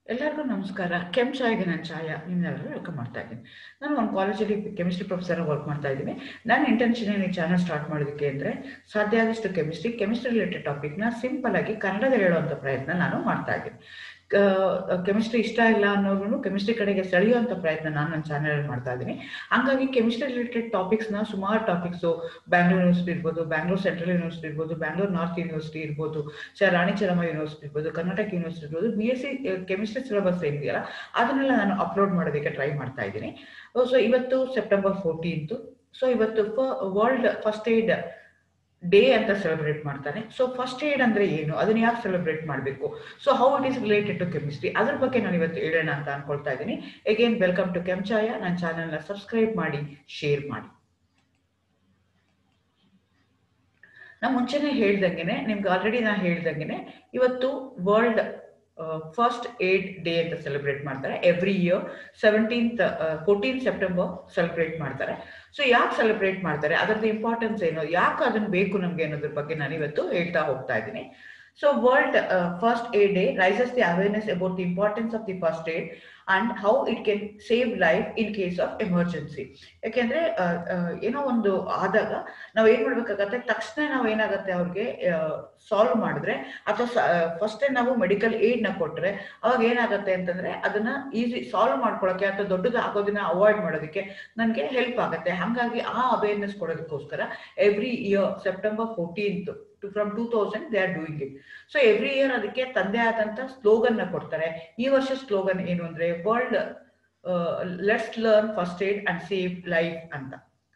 ಎಲ್ಲರಿಗೂ ನಮಸ್ಕಾರ ಕೆಮ್ ಚಾಯ್ಗೆ ನಾನು ಛಾಯ ನಿಮ್ಮೆಲ್ಲರೂ ವೆಲ್ಕಮ್ ಮಾಡ್ತಾ ಇದ್ದೀನಿ ನಾನು ಒಂದು ಕಾಲೇಜಲ್ಲಿ ಕೆಮಿಸ್ಟ್ರಿ ಪ್ರೊಫೆಸರ್ ವರ್ಕ್ ಮಾಡ್ತಾ ಇದ್ದೀನಿ ನನ್ನ ಇಂಟೆನ್ಷನ್ ಈ ಚಾನಲ್ ಸ್ಟಾರ್ಟ್ ಮಾಡೋದಕ್ಕೆ ಅಂದರೆ ಸಾಧ್ಯ ಆದಷ್ಟು ಕೆಮಿಸ್ಟ್ರಿ ಕೆಮಿಸ್ಟ್ರಿ ರಿಲೇಟೆಡ್ ಟಾಪಿಕ್ನ ಸಿಂಪಲ್ ಆಗಿ ಕನ್ನಡದಲ್ಲಿ ಹೇಳುವಂಥ ಪ್ರಯತ್ನ ನಾನು ಮಾಡ್ತಾ ಇದ್ದೀನಿ ಕೆಮಿಸ್ಟ್ರಿ ಇಷ್ಟ ಇಲ್ಲ ಅನ್ನೋರು ಕೆಮಿಸ್ಟ್ರಿ ಕಡೆಗೆ ಸೆಳೆಯುವಂಥ ಪ್ರಯತ್ನ ನಾನು ನನ್ನ ಚಾನಲ್ ಮಾಡ್ತಾ ಇದ್ದೀನಿ ಹಂಗಾಗಿ ಕೆಮಿಸ್ಟ್ರಿ ರಿಲೇಟೆಡ್ ಟಾಪಿಕ್ಸ್ನ ಸುಮಾರು ಟಾಪಿಕ್ಸು ಬ್ಯಾಂಗ್ಳೂರ್ ಯೂನಿವರ್ಸಿಟಿ ಇರ್ಬೋದು ಬ್ಯಾಂಗ್ಳೂರ್ ಸೆಂಟ್ರಲ್ ಯೂನಿವರ್ಸಿಟಿ ಇರ್ಬೋದು ಬ್ಯಾಂಗ್ಳೂರ್ ನಾರ್ತ್ ಯೂನಿವರ್ಸಿಟಿ ಇರ್ಬೋದು ಚ ರಾಣಿ ಚೆನ್ನಮ್ಮ ಯೂನಿವರ್ಸಿಟಿ ಇರ್ಬೋದು ಕರ್ನಾಟಕ ಯೂನಿವರ್ಸಿಟಿ ಇರ್ಬೋದು B S C chemistry syllabus ಏನಿದೆಯಲ್ಲ ಅದನ್ನೆಲ್ಲ ನಾನು ಅಪ್ಲೋಡ್ ಮಾಡೋದಕ್ಕೆ ಟ್ರೈ ಮಾಡ್ತಾ ಇದ್ದೀನಿ ಸೊ ಇವತ್ತು ಸೆಪ್ಟೆಂಬರ್ ಫೋರ್ಟೀನ್ತು ಸೊ ಇವತ್ತು ವರ್ಲ್ಡ್ ಫಸ್ಟ್ ಏಡ್ ಡೇ ಅಂತ ಸೆಲೆಬ್ರೇಟ್ ಮಾಡ್ತಾನೆ ಸೊ ಫಸ್ಟ್ ಏಡ್ ಅಂದ್ರೆ ಏನು ಅದನ್ನ ಯಾಕೆ ಸೆಲೆಬ್ರೇಟ್ ಮಾಡಬೇಕು so how it is related to chemistry ಅದ್ರ ಬಗ್ಗೆ ನಾನು ಇವತ್ತು ಹೇಳೋಣ ಅಂತ ಅನ್ಕೊಳ್ತಾ ಇದ್ದೀನಿ ಅಗೇನ್ ವೆಲ್ಕಮ್ ಟು ಕೆಂಚಾಯ ನನ್ನ ಚಾನಲ್ನ ಸಬ್ಸ್ಕ್ರೈಬ್ ಮಾಡಿ ಶೇರ್ ಮಾಡಿ ನಾ ಮುಂಚೆನೆ ಹೇಳ್ದಂಗೆನೆ ನಿಮ್ಗೆ ಆಲ್ರೆಡಿ ನಾ ಹೇಳ್ದಂಗೆನೆ ಇವತ್ತು ವರ್ಲ್ಡ್ ಫಸ್ಟ್ ಏಡ್ ಡೇ ಅಂತ ಸೆಲೆಬ್ರೇಟ್ ಮಾಡ್ತಾರೆ every year seventeenth fourteen September celebrate ಮಾಡ್ತಾರೆ ಸೊ ಯಾಕೆ ಸೆಲೆಬ್ರೇಟ್ ಮಾಡ್ತಾರೆ ಅದರದ್ದು ಇಂಪಾರ್ಟೆನ್ಸ್ ಏನು ಯಾಕೆ ಅದನ್ನು ಬೇಕು ನಮಗೆ ಅನ್ನೋದ್ರ ಬಗ್ಗೆ ನಾನು ಇವತ್ತು ಹೇಳ್ತಾ ಹೋಗ್ತಾ ಇದ್ದೀನಿ so world first aid day raises the awareness about the importance of the first aid and how it can save life in case of emergency ಯಾಕೆಂದ್ರೆ ಏನೋ ಒಂದು ಆದಾಗ ನಾವು ಏನ್ ಮಾಡ್ಬೇಕಾಗತ್ತೆ ತಕ್ಷಣ ನಾವು ಏನಾಗತ್ತೆ ಅವ್ರಿಗೆ ಸಾಲ್ವ್ ಮಾಡಿದ್ರೆ ಅಥವಾ ಫಸ್ಟ್ ನಾವು ಮೆಡಿಕಲ್ ಏಡ್ ನ ಕೊಟ್ರೆ ಅವಾಗ ಏನಾಗತ್ತೆ ಅಂತಂದ್ರೆ ಅದನ್ನ ಈಸಿ ಸಾಲ್ವ್ ಮಾಡ್ಕೊಳಕ್ಕೆ ಅಥವಾ ದೊಡ್ಡದು ಆಗೋದನ್ನ ಅವಾಯ್ಡ್ ಮಾಡೋದಕ್ಕೆ ನನಗೆ ಹೆಲ್ಪ್ ಆಗುತ್ತೆ ಹಾಗಾಗಿ ಆ ಅವೇರ್ನೆಸ್ ಕೊಡೋದಕ್ಕೋಸ್ಕರ every year September fourteenth from two thousand they are doing it so every year ಅದಕ್ಕೆ ತಂದೆ ಆದಂತ ಸ್ಲೋಗನ್ ನ ಕೊಡ್ತಾರೆ ಈ ವರ್ಷ ಸ್ಲೋಗನ್ ಏನು ಅಂದ್ರೆ world let's learn first aid and save life ಅಂತ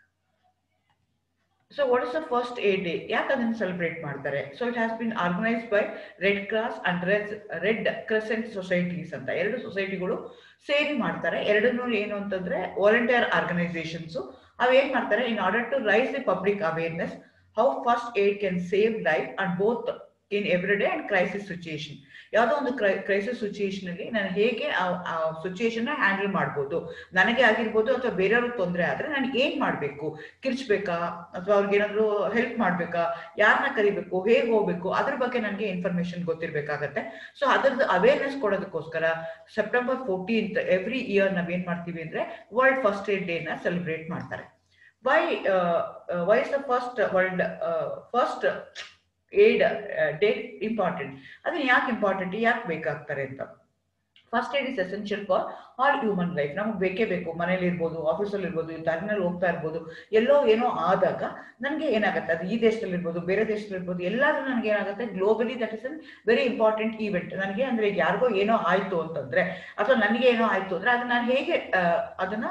so what is the first aid day ಯಾಕೆ ಅದನ್ನು ಸೆಲೆಬ್ರೇಟ್ ಮಾಡ್ತಾರೆ so it has been organised by red cross and red red crescent societies ಅಂತ ಎರಡು ಸೊಸೈಟಿಗಳು ಸೇರಿ ಮಾಡ್ತಾರೆ ಎರಡನ್ನೂ ಏನು ಅಂತಂದ್ರೆ ವಾಲಂಟಿಯರ್ ಆರ್ಗನೈಸೇಷನ್ಸ್ ಅವೇನ್ ಮಾಡ್ತಾರೆ in order to raise the public awareness how first aid can save life and both in every day and crisis situation ಯಾವುದೋ ಒಂದು ಕ್ರೈ ಕ್ರೈಸಿಸ್ ಸಿಚುಯೇಷನ್ ಅಲ್ಲಿ ನಾನು ಹೇಗೆ ಆ ಸಿಚುಯೇಷನ್ ಹ್ಯಾಂಡಲ್ ಮಾಡ್ಬೋದು ನನಗೆ ಆಗಿರ್ಬೋದು ಅಥವಾ ಬೇರೆಯವ್ರಿಗೆ ತೊಂದರೆ ಆದ್ರೆ ನಾನು ಏನ್ ಮಾಡ್ಬೇಕು ಕಿರ್ಚ್ಬೇಕಾ ಅಥವಾ ಅವ್ರಿಗೆ ಏನಾದ್ರು ಹೆಲ್ಪ್ ಮಾಡ್ಬೇಕಾ ಯಾರನ್ನ ಕರಿಬೇಕು ಹೇಗೆ ಹೋಗ್ಬೇಕು ಅದ್ರ ಬಗ್ಗೆ ನನಗೆ ಇನ್ಫಾರ್ಮೇಶನ್ ಗೊತ್ತಿರ್ಬೇಕಾಗತ್ತೆ ಸೊ ಅದ್ರದ್ದು ಅವೇರ್ನೆಸ್ ಕೊಡೋದಕ್ಕೋಸ್ಕರ ಸೆಪ್ಟೆಂಬರ್ ಫೋರ್ಟೀನ್ತ್ ಎವ್ರಿ ಇಯರ್ ನಾವೇನ್ ಮಾಡ್ತೀವಿ ಅಂದ್ರೆ ವರ್ಲ್ಡ್ ಫಸ್ಟ್ ಏಡ್ ಡೇ ನ ಸೆಲೆಬ್ರೇಟ್ ಮಾಡ್ತಾರೆ why why is the first world first aid date important ಅದನ್ನ ಯಾಕೆ ಇಂಪಾರ್ಟೆಂಟ್ ಯಾಕೆ ಬೇಕಾಗ್ತಾರೆ ಅಂತ first aid is essential for all human life ನಮಗೆ ಬೇಕೇ ಬೇಕು ಮನೇಲಿ ಇರ್ಬೋದು ಆಫೀಸಲ್ಲಿ ಇರ್ಬೋದು ದಾರಿನಲ್ಲಿ ಹೋಗ್ತಾ ಇರ್ಬೋದು ಎಲ್ಲೋ ಏನೋ ಆದಾಗ ನನಗೆ ಏನಾಗುತ್ತೆ ಅದು ಈ ದೇಶದಲ್ಲಿ ಇರ್ಬೋದು ಬೇರೆ ದೇಶದಲ್ಲಿ ಇರ್ಬೋದು ಎಲ್ಲಾದ್ರೂ ನನಗೆ ಏನಾಗುತ್ತೆ globally that is an very important event ನನಗೆ ಅಂದ್ರೆ ಈಗ ಯಾರಿಗೋ ಏನೋ ಆಯ್ತು ಅಂತಂದ್ರೆ ಅಥವಾ ನನಗೆ ಏನೋ ಆಯ್ತು ಅಂದ್ರೆ ಅದನ್ನ ನಾನು ಹೇಗೆ ಅದನ್ನ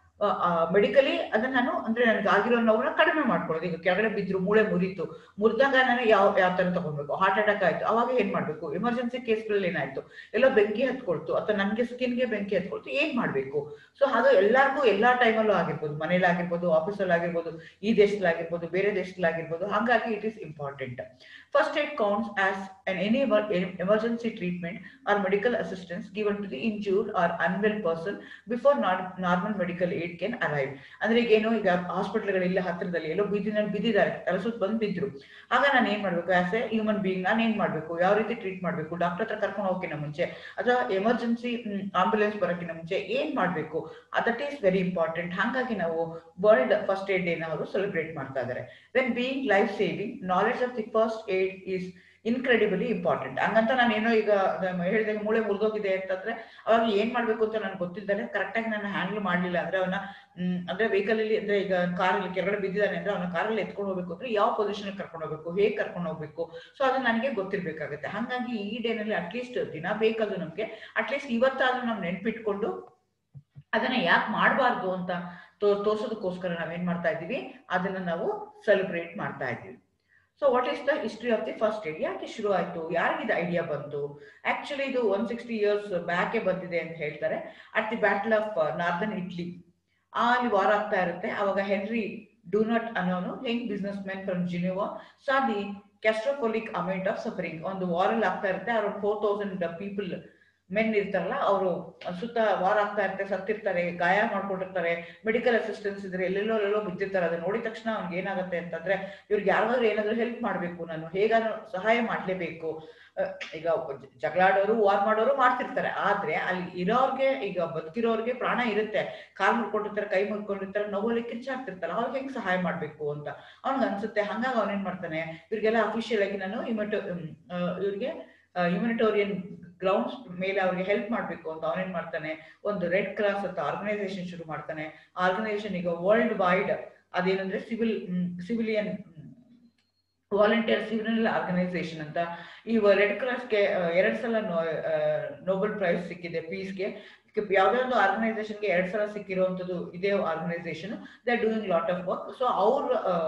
ಮೆಡಿಕಲಿ ಅದನ್ನ ನಾನು ಅಂದ್ರೆ ನನಗೆ ಆಗಿರೋ ನೋವನ್ನ ಕಡಿಮೆ ಮಾಡ್ಕೊಳ್ಳೋದು ಈಗ ಕೆಳಗಡೆ ಬಿದ್ರು ಮೂಳೆ ಮುರಿತು ಮುರಿದಾಗ ನಾನು ಯಾವ ಯಾವ ತರ ತಗೊಳ್ಬೇಕು ಹಾರ್ಟ್ ಅಟ್ಯಾಕ್ ಆಯ್ತು ಅವಾಗ ಏನ್ ಮಾಡ್ಬೇಕು ಎಮರ್ಜೆನ್ಸಿ ಕೇಸ್ಗಳಲ್ಲಿ ಏನಾಯ್ತು ಎಲ್ಲೋ ಬೆಂಕಿ ಹತ್ಕೊಳ್ತು ಅಥವಾ ನನಗೆ ಸ್ಕಿನ್ಗೆ ಬೆಂಕಿ ಹತ್ಕೊಳ್ತು ಏನ್ ಮಾಡ್ಬೇಕು ಸೊ ಅದು ಎಲ್ಲಾರ್ಗೂ ಎಲ್ಲಾ ಟೈಮಲ್ಲೂ ಆಗಿರ್ಬೋದು ಮನೇಲಿ ಆಗಿರ್ಬೋದು ಆಫೀಸಲ್ಲಿ ಆಗಿರ್ಬೋದು ಈ ದೇಶದಲ್ಲಿ ಆಗಿರ್ಬೋದು ಬೇರೆ ದೇಶದಲ್ಲಿ ಆಗಿರ್ಬೋದು ಹಾಗಾಗಿ it is important first aid counts as an any emergency treatment or medical assistance given to the injured or unwell person before normal medical aid can arrive ಅಂದ್ರೆ ಈಗ ಏನು ಈಗ ಹಾಸ್ಪಿಟಲ್ಗಳು ಇಲ್ಲ ಹತ್ತಿರದಲ್ಲಿ ಎಲ್ಲೋ ಬಿದ್ದಿನಲ್ಲಿ ಬಿದ್ದಿದ್ದಾರೆ ತಲಸುತ್ತ ಬಂದು ಬಿದ್ರು ಆಗ ನಾನು ಏನ್ ಮಾಡ್ಬೇಕು ಆಸ್ ಎ ಹ್ಯೂಮನ್ ಬೀಯಿಂಗ್ ನಾನು ಏನ್ ಮಾಡ್ಬೇಕು ಯಾವ ರೀತಿ ಟ್ರೀಟ್ ಮಾಡ್ಬೇಕು ಡಾಕ್ಟರ್ ಹತ್ರ ಕರ್ಕೊಂಡು ಹೋಗೋಕ್ಕಿಂತ ಮುಂಚೆ ಅಥವಾ ಎಮರ್ಜೆನ್ಸಿ ಆಂಬುಲೆನ್ಸ್ ಬರೋಕ್ಕಿಂತ ಮುಂಚೆ ಏನ್ ಮಾಡ್ಬೇಕು ದಟ್ ಈಸ್ ವೆರಿ ಇಂಪಾರ್ಟೆಂಟ್ ಹಾಗಾಗಿ ನಾವು ವರ್ಲ್ಡ್ ಫಸ್ಟ್ ಏಡ್ ಡೇನ ಅವರು ಸೆಲೆಬ್ರೇಟ್ ಮಾಡ್ತಾ ಇದ್ದಾರೆ when being life saving knowledge of the first aid is incredibly important ಹಂಗಂತ ನಾನೇನೋ ಈಗ ಹೇಳಿದಾಗ ಮೂಳೆ ಮುರಿದೋಗಿದೆ ಅಂತಂದ್ರೆ ಅವಾಗ ಏನ್ ಮಾಡ್ಬೇಕು ಅಂತ ನನ್ಗೆ ಗೊತ್ತಿದ್ದಾನೆ ಕರೆಕ್ಟಾಗಿ ನಾನು ಹ್ಯಾಂಡಲ್ ಮಾಡ್ಲಿಲ್ಲ ಅಂದ್ರೆ ಅವನ ಅಂದ್ರೆ ವೆಹಿಕಲ್ ಅಲ್ಲಿ ಅಂದ್ರೆ ಈಗ ಕಾರಲ್ಲಿ ಕೆಳಗಡೆ ಬಿದ್ದಿದ್ದಾನೆ ಅಂದ್ರೆ ಅವನ ಕಾರಲ್ಲಿ ಎತ್ಕೊಂಡು ಹೋಗ್ಬೇಕು ಅಂದ್ರೆ ಯಾವ ಪೊಸಿಷನ್ ಕರ್ಕೊಂಡು ಹೋಗ್ಬೇಕು ಹೇಗೆ ಕರ್ಕೊಂಡು ಹೋಗ್ಬೇಕು ಸೊ ಅದು ನನಗೆ ಗೊತ್ತಿರ್ಬೇಕಾಗುತ್ತೆ ಹಾಗಾಗಿ ಈ ಡೇನಲ್ಲಿ ಅಟ್ಲೀಸ್ಟ್ ದಿನ ಬೇಕದು ನಮ್ಗೆ ಅಟ್ಲೀಸ್ಟ್ ಇವತ್ತಾದ್ರೂ ನಾವು ನೆನ್ಪಿಟ್ಕೊಂಡು ಅದನ್ನ ಯಾಕೆ ಮಾಡಬಾರ್ದು ಅಂತ ತೋ ತೋರ್ಸೋದಕ್ಕೋಸ್ಕರ ನಾವೇನ್ ಮಾಡ್ತಾ ಇದ್ದೀವಿ ಅದನ್ನ ನಾವು ಸೆಲೆಬ್ರೇಟ್ ಮಾಡ್ತಾ ಇದ್ದೀವಿ so what is the history of the first aid ಯಾಕೆ ಶುರು ಆಯ್ತು ಯಾರಿಗಿದ ಐಡಿಯಾ ಬಂತು ಆಕ್ಚುಲಿ ಇದು ಒನ್ ಸಿಕ್ಸ್ಟಿ ಇಯರ್ಸ್ ಬ್ಯಾಕೆ ಬಂದಿದೆ ಅಂತ ಹೇಳ್ತಾರೆ at the battle of northern Italy ಅಲ್ಲಿ ವಾರ ಆಗ್ತಾ ಇರುತ್ತೆ ಅವಾಗ ಹೆನ್ರಿ ಡೂನಟ್ ಅನ್ನೋನು young businessman from Genoa saw the catastrophic amount of suffering ಒಂದು ವಾರಲ್ಲಿ ಆಗ್ತಾ ಇರುತ್ತೆ around four thousand people men ಇರ್ತಾರಲ್ಲ ಅವರು ಸುತ್ತ ವಾರ ಆಗ್ತಾ ಇರ್ತಾರೆ ಸತ್ತಿರ್ತಾರೆ ಗಾಯ ಮಾಡ್ಕೊಂಡಿರ್ತಾರೆ ಮೆಡಿಕಲ್ ಅಸಿಸ್ಟೆನ್ಸ್ ಇದ್ರೆ ಎಲ್ಲೆಲ್ಲೋ ಎಲ್ಲೆಲ್ಲೋ ಬಿದ್ದಿರ್ತಾರೆ ಅದನ್ನ ನೋಡಿದ ತಕ್ಷಣ ಅವ್ನಿಗೆ ಏನಾಗುತ್ತೆ ಅಂತಂದ್ರೆ ಇವ್ರಿಗೆ ಯಾರಿಗಾದ್ರೂ ಏನಾದ್ರೂ ಹೆಲ್ಪ್ ಮಾಡ್ಬೇಕು ನಾನು ಹೇಗಾದ್ರೂ ಸಹಾಯ ಮಾಡ್ಲೇಬೇಕು ಅಹ್, ಈಗ ಒಬ್ಬ ಜಗಳಾಡೋರು ವಾರ್ ಮಾಡೋರು ಮಾಡ್ತಿರ್ತಾರೆ ಆದ್ರೆ ಅಲ್ಲಿ ಇರೋರ್ಗೆ ಈಗ ಬದುಕಿರೋರ್ಗೆ ಪ್ರಾಣ ಇರುತ್ತೆ ಕಾಲ್ ಮುರ್ಕೊಂಡಿರ್ತಾರೆ ಕೈ ಮುರ್ಕೊಂಡಿರ್ತಾರೆ ನೋವಲ್ಲಿ ಕಿರ್ಚಾಡ್ತಿರ್ತಾರೆ ಅವ್ರಿಗೆ ಹೆಂಗ್ ಸಹಾಯ ಮಾಡ್ಬೇಕು ಅಂತ ಅವ್ನಿಗೆ ಅನ್ಸುತ್ತೆ ಹಂಗಾಗಿ ಅವನೇನ್ ಮಾಡ್ತಾನೆ ಇವ್ರಿಗೆಲ್ಲ ಅಫಿಷಿಯಲ್ ಆಗಿ ನಾನು ಇಮಟೋ ಇವ್ರಿಗೆ ಹ್ಯೂಮನಿಟೋರಿಯನ್ ಗ್ರೌಂಡ್ಸ್ ಮೇಲೆ ಅವ್ರಿಗೆ ಹೆಲ್ಪ್ ಮಾಡ್ಬೇಕು ಅಂತ ಅವನೇನ್ ಮಾಡ್ತಾನೆ ಒಂದು ರೆಡ್ ಕ್ರಾಸ್ ಅಂತ ಆರ್ಗನೈಸೇಷನ್ ಶುರು ಮಾಡ್ತಾನೆ ಆರ್ಗನೈಸೇಷನ್ ಈಗ ವರ್ಲ್ಡ್ ವೈಡ್ ಅದೇನಂದ್ರೆ civil civilian volunteer civil organisation ಅಂತ ಈ ರೆಡ್ ಕ್ರಾಸ್ಗೆ ಎರಡ್ ಸಲ ನೋಬೆಲ್ ಪ್ರೈಸ್ ಸಿಕ್ಕಿದೆ ಪೀಸ್ಗೆ ಯಾವುದೇ ಒಂದು ಆರ್ಗನೈಸೇಷನ್ಗೆ ಎರಡ್ ಸಲ ಸಿಕ್ಕಿರುವಂತದ್ದು ಇದೇ organisation they are doing lot of work so ಅವ್ರ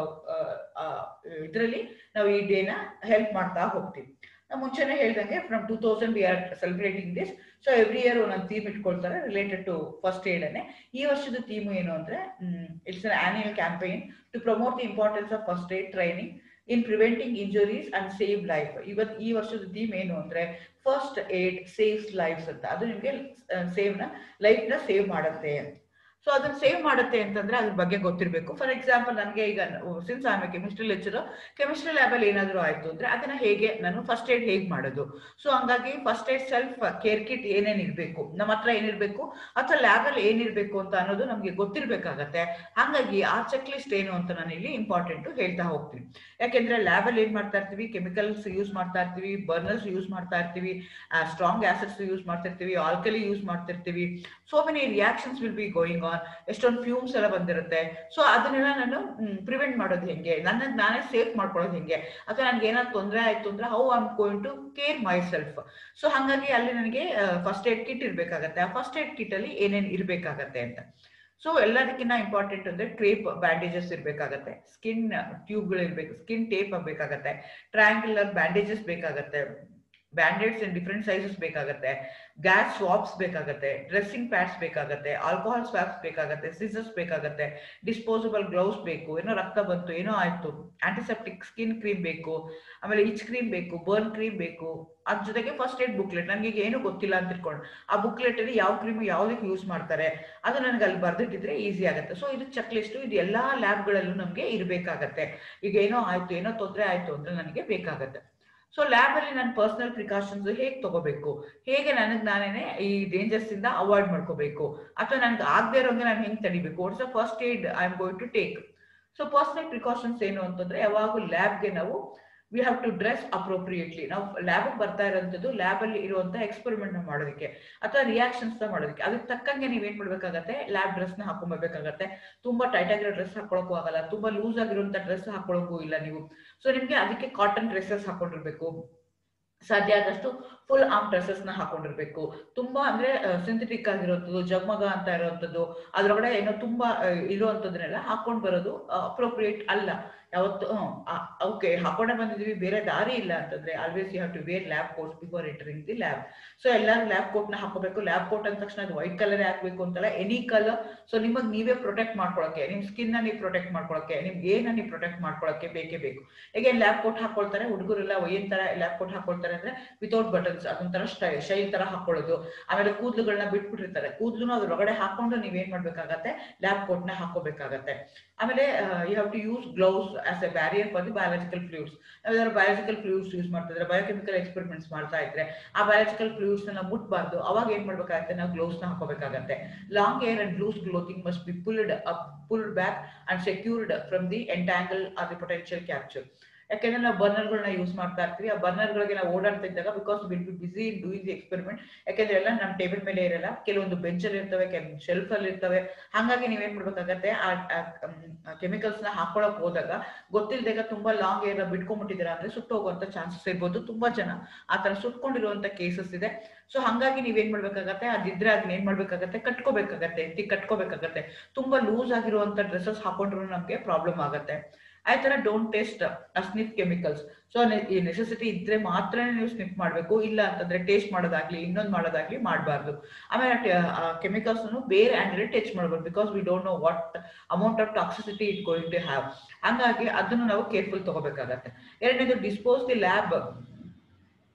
ಇದರಲ್ಲಿ ನಾವು ಈ ಡೇನ ಹೆಲ್ಪ್ ಮಾಡ್ತಾ ಹೋಗ್ತೀವಿ ನಾವು ಮುಂಚೆನೆ ಹೇಳ್ದಂಗೆ from two thousand we are celebrating this so every year ಒಂದೊಂದು ಥೀಮ್ ಇಟ್ಕೊಳ್ತಾರೆ ರಿಲೇಟೆಡ್ ಟು ಫಸ್ಟ್ ಏಡ್ ಅನ್ನೇ ಈ ವರ್ಷದ ಥೀಮ್ ಏನು ಅಂದ್ರೆ it's an annual campaign to promote the importance of first aid training in preventing injuries and save life ಇವತ್ ಈ ವರ್ಷದ ಥೀಮ್ ಏನು ಅಂದ್ರೆ ಫಸ್ಟ್ ಏಡ್ ಸೇವ್ಸ್ ಲೈಫ್ಸ್ ಅಂತ ಅದು ನಿಮ್ಗೆ ಸೇವ್ ನ ಲೈಫ್ ನ ಸೇವ್ ಮಾಡುತ್ತೆ ಸೊ ಅದನ್ನ ಸೇವ್ ಮಾಡುತ್ತೆ ಅಂತಂದ್ರೆ ಅದ್ರ ಬಗ್ಗೆ ಗೊತ್ತಿರಬೇಕು ಫಾರ್ ಎಕ್ಸಾಂಪಲ್ ನನಗೆ ಈಗ since I chemistry lecture chemistry lab ಅಲ್ಲಿ ಏನಾದ್ರು ಆಯ್ತು ಅಂದ್ರೆ ಅದನ್ನ ಹೇಗೆ ನಾನು ಫಸ್ಟ್ ಏಡ್ ಹೇಗೆ ಮಾಡೋದು ಸೊ ಹಂಗಾಗಿ first aid self care kit ಏನೇನ್ ಇರ್ಬೇಕು ನಮ್ಮ ಹತ್ರ ಏನಿರ್ಬೇಕು ಅಥವಾ ಲ್ಯಾಬ್ ಅಲ್ಲಿ ಏನಿರ್ಬೇಕು ಅಂತ ಅನ್ನೋದು ನಮ್ಗೆ ಗೊತ್ತಿರ್ಬೇಕಾಗತ್ತೆ ಹಾಗಾಗಿ ಆ ಚೆಕ್ ಲಿಸ್ಟ್ ಏನು ಅಂತ ನಾನು ಇಲ್ಲಿ ಇಂಪಾರ್ಟೆಂಟ್ ಹೇಳ್ತಾ ಹೋಗ್ತೀನಿ ಯಾಕೆಂದ್ರೆ ಲ್ಯಾಬ್ ಅಲ್ಲಿ ಏನ್ ಮಾಡ್ತಾ ಇರ್ತೀವಿ ಕೆಮಿಕಲ್ಸ್ ಯೂಸ್ ಮಾಡ್ತಾ ಇರ್ತೀವಿ ಬರ್ನರ್ಸ್ ಯೂಸ್ ಮಾಡ್ತಾ ಇರ್ತೀವಿ ಸ್ಟ್ರಾಂಗ್ ಆಸಿಡ್ಸ್ ಯೂಸ್ ಮಾಡ್ತಿರ್ತೀವಿ ಆಲ್ಕಲಿ ಯೂಸ್ ಮಾಡ್ತಿರ್ತೀವಿ so many reactions will be going on ಎಷ್ಟೊಂದು ಫ್ಯೂಮ್ಸ್ ಎಲ್ಲ ಬಂದಿರುತ್ತೆ ಸೊ ಅದನ್ನೆಲ್ಲ ನಾನು ಪ್ರಿವೆಂಟ್ ಮಾಡೋದು ಹೆಂಗೆ ನನ್ನ ನಾನೇ ಸೇಫ್ ಮಾಡ್ಕೊಳ್ಳೋದು ಹೆಂಗೆ ಅಥವಾ ನನ್ಗೆ ಏನಾದ್ರು ತೊಂದರೆ ಆಯ್ತು ಅಂದ್ರೆ how I am going to care myself so ಹಾಗಾಗಿ ಅಲ್ಲಿ ನನಗೆ ಫಸ್ಟ್ ಏಡ್ ಕಿಟ್ ಇರ್ಬೇಕಾಗತ್ತೆ ಆ ಫಸ್ಟ್ ಏಡ್ ಕಿಟ್ ಅಲ್ಲಿ ಏನೇನ್ ಇರ್ಬೇಕಾಗತ್ತೆ ಅಂತ ಸೊ ಎಲ್ಲದಕ್ಕಿಂತ ಇಂಪಾರ್ಟೆಂಟ್ ಅಂದ್ರೆ ಕ್ರೇಪ್ ಬ್ಯಾಂಡೇಜಸ್ ಇರ್ಬೇಕಾಗತ್ತೆ ಸ್ಕಿನ್ ಟ್ಯೂಬ್ಗಳು ಇರ್ಬೇಕು ಸ್ಕಿನ್ ಟೇಪ್ ಬೇಕಾಗತ್ತೆ ಟ್ರಯಾಂಗ್ಯುಲರ್ ಬ್ಯಾಂಡೇಜಸ್ ಬೇಕಾಗತ್ತೆ ಬ್ಯಾಂಡೇಡ್ಸ್ ಇನ್ ಡಿಫ್ರೆಂಟ್ ಸೈಜಸ್ ಬೇಕಾಗತ್ತೆ ಗ್ಯಾಸ್ ಸ್ವಾಪ್ಸ್ ಬೇಕಾಗತ್ತೆ ಡ್ರೆಸ್ಸಿಂಗ್ ಪ್ಯಾಡ್ಸ್ ಬೇಕಾಗತ್ತೆ ಆಲ್ಕೋಹಾಲ್ ಸ್ವಾಪ್ಸ್ ಬೇಕಾಗತ್ತೆ ಸಿಸರ್ಸ್ ಬೇಕಾಗತ್ತೆ ಡಿಸ್ಪೋಸಬಲ್ ಗ್ಲೌಸ್ ಬೇಕು ಏನೋ ರಕ್ತ ಬಂತು ಏನೋ ಆಯ್ತು ಆಂಟಿಸೆಪ್ಟಿಕ್ ಸ್ಕಿನ್ ಕ್ರೀಮ್ ಬೇಕು ಆಮೇಲೆ ಇಚ್ ಕ್ರೀಮ್ ಬೇಕು ಬರ್ನ್ ಕ್ರೀಮ್ ಬೇಕು ಅದ್ರ ಜೊತೆಗೆ ಫಸ್ಟ್ ಏಡ್ ಬುಕ್ಲೆಟ್ ನನಗೆ ಈಗ ಏನು ಗೊತ್ತಿಲ್ಲ ಅಂತ ತಿಳ್ಕೊಂಡು ಆ ಬುಕ್ಲೆಟ್ ಅಲ್ಲಿ ಯಾವ ಕ್ರೀಮ್ ಯಾವ್ದಕ್ಕೆ ಯೂಸ್ ಮಾಡ್ತಾರೆ ಅದು ನನಗೆ ಅಲ್ಲಿ ಬರ್ದಿಟ್ಟಿದ್ರೆ ಈಸಿ ಆಗುತ್ತೆ ಸೊ ಇದು ಚೆಕ್ ಲಿಸ್ಟ್ ಇದು ಎಲ್ಲಾ ಲ್ಯಾಬ್ಗಳಲ್ಲೂ ನಮಗೆ ಇರಬೇಕಾಗತ್ತೆ ಈಗ ಏನೋ ಆಯ್ತು ಏನೋ ತೊಂದರೆ ಆಯ್ತು ಅಂದ್ರೆ ನನಗೆ ಬೇಕಾಗತ್ತೆ ಸೊ ಲ್ಯಾಬ್ ಅಲ್ಲಿ ನನ್ನ ಪರ್ಸನಲ್ ಪ್ರಿಕಾಷನ್ಸ್ ಹೇಗೆ ತಗೋಬೇಕು ಹೇಗೆ ನನಗೆ ನಾನೇನೆ ಈ ಡೇಂಜರ್ಸ್ ಇಂದ ಅವಾಯ್ಡ್ ಮಾಡ್ಕೋಬೇಕು ಅಥವಾ ನನ್ಗೆ ಆಗದೆ ಇರೋಂಗೆ ನಾನು ಹೆಂಗ್ ತಡಿಬೇಕು what's a first aid I am going to take so personal precautions ಏನು ಅಂತಂದ್ರೆ ಯಾವಾಗೂ ಲ್ಯಾಬ್ಗೆ ನಾವು we have to dress appropriately ನಾವು ಲ್ಯಾಬ್ ಬರ್ತಾ ಇರೋಂಥದ್ದು ಲ್ಯಾಬ್ ಅಲ್ಲಿ ಇರುವಂತ ಎಕ್ಸ್ಪೆರಿಮೆಂಟ್ ಮಾಡೋದಕ್ಕೆ ಅಥವಾ ರಿಯಾಕ್ಷನ್ಸ್ ಮಾಡೋದಕ್ಕೆ ಅದಕ್ಕೆ ತಕ್ಕಂಗೆ ನೀವೇನ್ ಮಾಡ್ಬೇಕಾಗತ್ತೆ ಲ್ಯಾಬ್ ಡ್ರೆಸ್ ನ ಹಾಕೊಂಡ್ಬರ್ಬೇಕಾಗತ್ತೆ ತುಂಬಾ ಟೈಟ್ ಆಗಿರೋ ಡ್ರೆಸ್ ಹಾಕೊಳಕ್ಕೂ ಆಗಲ್ಲ ತುಂಬಾ ಲೂಸ್ ಆಗಿರುವಂತ ಡ್ರೆಸ್ ಹಾಕೊಳಕ್ಕೂ ಇಲ್ಲ ನೀವು ಸೊ ನಿಮ್ಗೆ ಅದಕ್ಕೆ ಕಾಟನ್ ಡ್ರೆಸ್ಸಸ್ ಹಾಕೊಂಡಿರ್ಬೇಕು ಸಾಧ್ಯ ಆದಷ್ಟು ಫುಲ್ ಆರ್ಮ್ ಡ್ರೆಸ್ಸಸ್ ನ ಹಾಕೊಂಡಿರ್ಬೇಕು ತುಂಬಾ ಅಂದ್ರೆ ಸಿಂಥೆಟಿಕ್ ಆಗಿರುವಂಥದ್ದು ಜಗ್ಮಗ ಅಂತ ಇರುವಂತದ್ದು ಅದ್ರೊಳಗಡೆ ಏನೋ ತುಂಬಾ ಇರುವಂತದನ್ನೆಲ್ಲ ಹಾಕೊಂಡ್ ಬರೋದು ಅಪ್ರೋಪ್ರಿಯೇಟ್ ಅಲ್ಲ ಯಾವತ್ತು ಓಕೆ ಹಾಕೊಂಡೆ ಬಂದಿದೀವಿ ಬೇರೆ ದಾರಿ ಇಲ್ಲ ಅಂತಂದ್ರೆ always you have to wear lab coat before entering the lab so ಎಲ್ಲರೂ ಲ್ಯಾಬ್ ಕೋಟ್ ನ ಹಾಕೋಬೇಕು ಲ್ಯಾಬ್ ಕೋಟ್ ಅಂದ ತಕ್ಷಣ ಅದು ವೈಟ್ ಕಲರ್ ಆಗ್ಬೇಕು ಅಂತಲ್ಲ ಎನಿ ಕಲರ್ ಸೊ ನಿಮಗ್ ನೀವೇ ಪ್ರೊಟೆಕ್ಟ್ ಮಾಡ್ಕೊಳಕ್ಕೆ ನಿಮ್ ಸ್ಕಿನ್ ನ ನೀವು ಪ್ರೊಟೆಕ್ಟ್ ಮಾಡ್ಕೊಳಕ್ಕೆ ನಿಮ್ಗೆ ಏನ ನೀವು ಪ್ರೊಟೆಕ್ಟ್ ಮಾಡ್ಕೊಳಕ್ಕೆ ಬೇಕೇ ಬೇಕು ಹೇಗೆ ಲ್ಯಾಬ್ ಕೋಟ್ ಹಾಕೊಳ್ತಾರೆ ಹುಡುಗರೆಲ್ಲ ಏನ್ ತರ ಲ್ಯಾಬ್ ಕೋಟ್ ಹಾಕೊಳ್ತಾರೆ ಅಂದ್ರೆ ವಿತೌಟ್ ಬಟನ್ಸ್ ಅದೊಂಥರ ಸ್ಟೈಲ್ ಶೈಲ್ ತರ ಹಾಕೊಳ್ಳೋದು ಆಮೇಲೆ ಕೂದಲುಗಳನ್ನ ಬಿಟ್ಬಿಟ್ಟಿರ್ತಾರೆ ಕೂದಲು ಅದ್ರೊಳಗಡೆ ಹಾಕೊಂಡು ನೀವೇನ್ ಮಾಡ್ಬೇಕಾಗತ್ತೆ ಲ್ಯಾಬ್ ಕೋಟ್ ನ ಹಾಕೋಬೇಕಾಗತ್ತೆ ಆಮೇಲೆ you have to use gloves as a barrier for the biological fluids ಯಾವ್ದಾದ್ರು ಬಯಾಲಜಿಕಲ್ ಫ್ಲೂಯಿಡ್ಸ್ ಯೂಸ್ ಮಾಡ್ತಿದ್ರೆ ಬಯೋಕೆಮಿಕಲ್ ಎಕ್ಸ್ಪೆರಿಮೆಂಟ್ಸ್ ಮಾಡ್ತಾ ಇದ್ರೆ ಆ ಬಯಾಲಜಿಕಲ್ ಫ್ಲೂಯಿಡ್ಸ್ ನ ಮುಟ್ಬಾರ್ದು ಅವಾಗ ಏನ್ ಮಾಡ್ಬೇಕಾಗತ್ತೆ ನಾವು ಗ್ಲೌಸ್ ನ ಹಾಕೋಬೇಕಾಗತ್ತೆ long hair and loose clothing must be pulled up pulled back and secured from the entangle or the potential capture ಯಾಕೆಂದ್ರೆ ನಾವು ಬರ್ನರ್ಗಳನ್ನ ಯೂಸ್ ಮಾಡ್ತಾ ಇರ್ತೀವಿ ಆ ಬರ್ನರ್ಗಳಿಗೆ ನಾವು ಓಡಾಡ್ತಾ ಇದ್ದಾಗ because will be busy in doing the experiment ಯಾಕೆಂದ್ರೆ ಎಲ್ಲ ನಮ್ಮ ಟೇಬಲ್ ಮೇಲೆ ಇರಲ್ಲ ಕೆಲವೊಂದು ಬೆಂಚಲ್ಲಿ ಇರ್ತವೆ ಕೆಲವೊಂದು ಶೆಲ್ಫ್ ಅಲ್ಲಿ ಇರ್ತವೆ ಹಾಗಾಗಿ ನೀವೇನ್ ಮಾಡ್ಬೇಕಾಗತ್ತೆ ಆ ಕೆಮಿಕಲ್ಸ್ ನ ಹಾಕೊಳಕ್ ಹೋದಾಗ ಗೊತ್ತಿಲ್ದಾಗ ತುಂಬಾ ಲಾಂಗ್ ಏರ್ ಬಿಟ್ಕೊಂಡ್ಬಿಟ್ಟಿದ್ದೀರಾ ಅಂದ್ರೆ ಸುಟ್ಟು ಹೋಗುವಂತ ಚಾನ್ಸಸ್ ಇರ್ಬೋದು ತುಂಬಾ ಜನ ಆ ತರ ಸುಟ್ಕೊಂಡಿರುವಂತ ಕೇಸಸ್ ಇದೆ ಸೊ ಹಂಗಾಗಿ ನೀವೇನ್ ಮಾಡ್ಬೇಕಾಗತ್ತೆ ಅದಿದ್ರೆ ಅದನ್ನ ಏನ್ ಮಾಡ್ಬೇಕಾಗತ್ತೆ ಕಟ್ಕೋಬೇಕಾಗತ್ತೆ ಎತ್ತಿ ಕಟ್ಕೋಬೇಕಾಗತ್ತೆ ತುಂಬಾ ಲೂಸ್ ಆಗಿರುವಂತ ಡ್ರೆಸ್ಸಸ್ ಹಾಕೊಂಡ್ರು ನಮ್ಗೆ ಪ್ರಾಬ್ಲಮ್ ಆಗತ್ತೆ ಆ ತರ don't taste sniff chemicals so ಈ ನೆಸೆಸಿಟಿ ಇದ್ರೆ ಮಾತ್ರ ನೀವು ಸ್ನಿಪ್ ಮಾಡಬೇಕು ಇಲ್ಲ ಅಂತಂದ್ರೆ ಟೇಸ್ಟ್ ಮಾಡೋದಾಗ್ಲಿ ಇನ್ನೊಂದು ಮಾಡೋದಾಗ್ಲಿ ಮಾಡಬಾರ್ದು ಆಮೇಲೆ ಕೆಮಿಕಲ್ಸ್ ಬೇರೆ ಆಂಗಲ್ ಟಚ್ ಮಾಡ್ಬೋದು because we don't know what amount of toxicity it going to have ಹಂಗಾಗಿ ಅದನ್ನು ನಾವು ಕೇರ್ಫುಲ್ ತಗೋಬೇಕಾಗತ್ತೆ ಎರಡನೇದು dispose the lab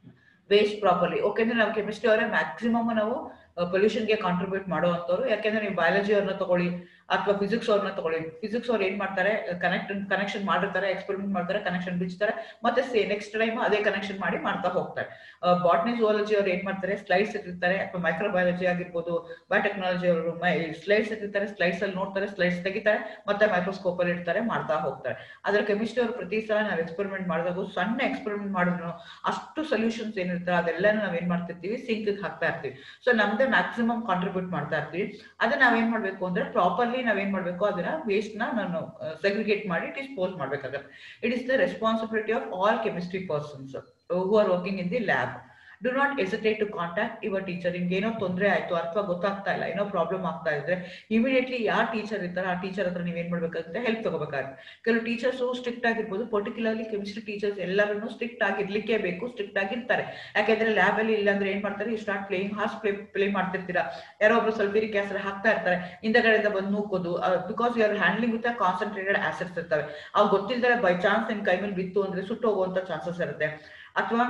waste properly okay ಅಂದ್ರೆ ನಾವು ಕೆಮಿಸ್ಟ್ರಿ ಅವರೇ ಮ್ಯಾಕ್ಸಿಮಮ್ ನಾವು ಪೊಲ್ಯೂಷನ್ಗೆ ಕಾಂಟ್ರಿಬ್ಯೂಟ್ ಮಾಡುವಂಥವ್ರು ಯಾಕೆಂದ್ರೆ ನೀವು ಬಯಾಲಜಿ ಅವ್ರನ್ನ ತಗೊಳ್ಳಿ ಅಥವಾ ಫಿಸಿಕ್ಸ್ ಅವ್ರನ್ನ ತಗೊಳ್ಳಿ ಫಿಸಿಕ್ಸ್ ಅವ್ರು ಏನ್ ಮಾಡ್ತಾರೆ ಕನೆಕ್ಟ್ ಕನೆಕ್ಷನ್ ಮಾಡಿರ್ತಾರೆ ಎಕ್ಸ್ಪೆರಿಮೆಂಟ್ ಮಾಡ್ತಾರೆ ಕನೆಕ್ಷನ್ ಬಿಚ್ತಾರೆ ಮತ್ತೆ ಸೇ ನೆಕ್ಸ್ಟ್ ಟೈಮ್ ಅದೇ ಕನೆಕ್ಷನ್ ಮಾಡಿ ಮಾಡ್ತಾ ಹೋಗ್ತಾರೆ ಬಾಟ್ನಿ ಜುವಾಲಜಿ ಅವ್ರು ಏನ್ ಮಾಡ್ತಾರೆ ಸ್ಲೈಡ್ಸ್ ಇಟ್ಟಿರ್ತಾರೆ ಅಥವಾ ಮೈಕ್ರೋಬಯಾಲಜಿ ಆಗಿರ್ಬೋದು ಬಯೋಟೆಕ್ನಾಲಜಿ ಅವರು ಸ್ಲೈಡ್ಸ್ ಇಟ್ಟಿರ್ತಾರೆ ಸ್ಲೈಡ್ಸ್ ಅಲ್ಲಿ ನೋಡ್ತಾರೆ ಸ್ಲೈಡ್ಸ್ ತೆಗಿತಾರೆ ಮತ್ತೆ ಮೈಕ್ರೋಸ್ಕೋಪ್ ಅಲ್ಲಿ ಇಡ್ತಾರೆ ಮಾಡ್ತಾ ಹೋಗ್ತಾರೆ ಆದ್ರೆ ಕೆಮಿಸ್ಟ್ರಿ ಅವರು ಪ್ರತಿ ಸಲ ನಾವು ಎಕ್ಸ್ಪೆರಿಮೆಂಟ್ ಮಾಡಿದಾಗ ಸಣ್ಣ ಎಕ್ಸ್ಪೆರಿಮೆಂಟ್ ಮಾಡಿದ್ರು ಅಷ್ಟು ಸೊಲ್ಯೂಷನ್ಸ್ ಏನಿರ್ತಾರೆ ಅದೆಲ್ಲ ನಾವ್ ಏನ್ ಮಾಡ್ತಿರ್ತೀವಿ ಸಿಂಕ್ ಹಾಕ್ತಾ ಇರ್ತೀವಿ ಸೊ ನಮ್ದೇ ಮ್ಯಾಕ್ಸಿಮಮ್ ಕಾಂಟ್ರಿಬ್ಯೂಟ್ ಮಾಡ್ತಾ ಇರ್ತೀವಿ ಅದನ್ನ ನಾವೇನ್ ಮಾಡ್ಬೇಕು ಅಂದ್ರೆ ಪ್ರಾಪರ್ಲಿ ನಾವೇನ್ ಮಾಡ್ಬೇಕು ಅದನ್ನ ವೇಸ್ಟ್ ನ ನಾನು ಸೆಗ್ರಿಗೇಟ್ ಮಾಡಿ ಡಿಸ್ಪೋಸ್ ಮಾಡ್ಬೇಕಾಗತ್ತೆ it is the responsibility of all chemistry persons who are working in the lab do not hesitate to contact your teacher ನಿಮ್ಗೆ ಏನೋ ತೊಂದರೆ ಆಯ್ತು ಅಥವಾ ಗೊತ್ತಾಗ್ತಾ ಇಲ್ಲ ಏನೋ ಪ್ರಾಬ್ಲಮ್ ಆಗ್ತಾ ಇದ್ರೆ ಇಮಿಡಿಯೇಟ್ಲಿ ಯಾರು ಟೀಚರ್ ಇರ್ತಾರೆ ಆ ಟೀಚರ್ ಹತ್ರ ನೀವೇನ್ ಮಾಡ್ಬೇಕಾಗುತ್ತೆ ಹೆಲ್ಪ್ ತಗೋಬೇಕಾಗುತ್ತೆ ಕೆಲವು ಟೀಚರ್ಸ್ ಸ್ಟ್ರಿಕ್ಟ್ ಆಗಿರ್ಬೋದು ಪರ್ಟಿಕ್ಯುಲರ್ಲಿ ಕೆಮಿಸ್ಟ್ರಿ ಟೀಚರ್ಸ್ ಎಲ್ಲರೂ ಸ್ಟ್ರಿಕ್ಟ್ ಆಗಿರ್ಲಿಕ್ಕೆ ಬೇಕು ಸ್ಟ್ರಿಕ್ಟ್ ಆಗಿರ್ತಾರೆ ಯಾಕೆಂದ್ರೆ ಲ್ಯಾಬ್ ಅಲ್ಲಿ ಇಲ್ಲಾಂದ್ರೆ ಏನ್ ಮಾಡ್ತಾರೆ you start playing horseplay play ಮಾಡ್ತಿರ್ತೀರಾ ಯಾರೋ ಒಬ್ರು ಸಲ್ಫ್ಯೂರಿಕ್ ಆಸಿಡ್ ಹಾಕ್ತಾ ಇರ್ತಾರೆ ಹಿಂದಗಡೆಯಿಂದ ಬಂದು ನೂಕೋದು because you are handling with concentrated acids ಇರ್ತವೆ ಅವು ಗೊತ್ತಿಲ್ಲದೆ ಬೈ ಚಾನ್ಸ್ ನಿಮ್ ಕೈ ಮೇಲೆ ಬಿತ್ತು ಅಂದ್ರೆ ಸುಟ್ಟು ಹೋಗುವಂತ ಚಾನ್ಸಸ್ ಇರುತ್ತೆ ಅಥವಾ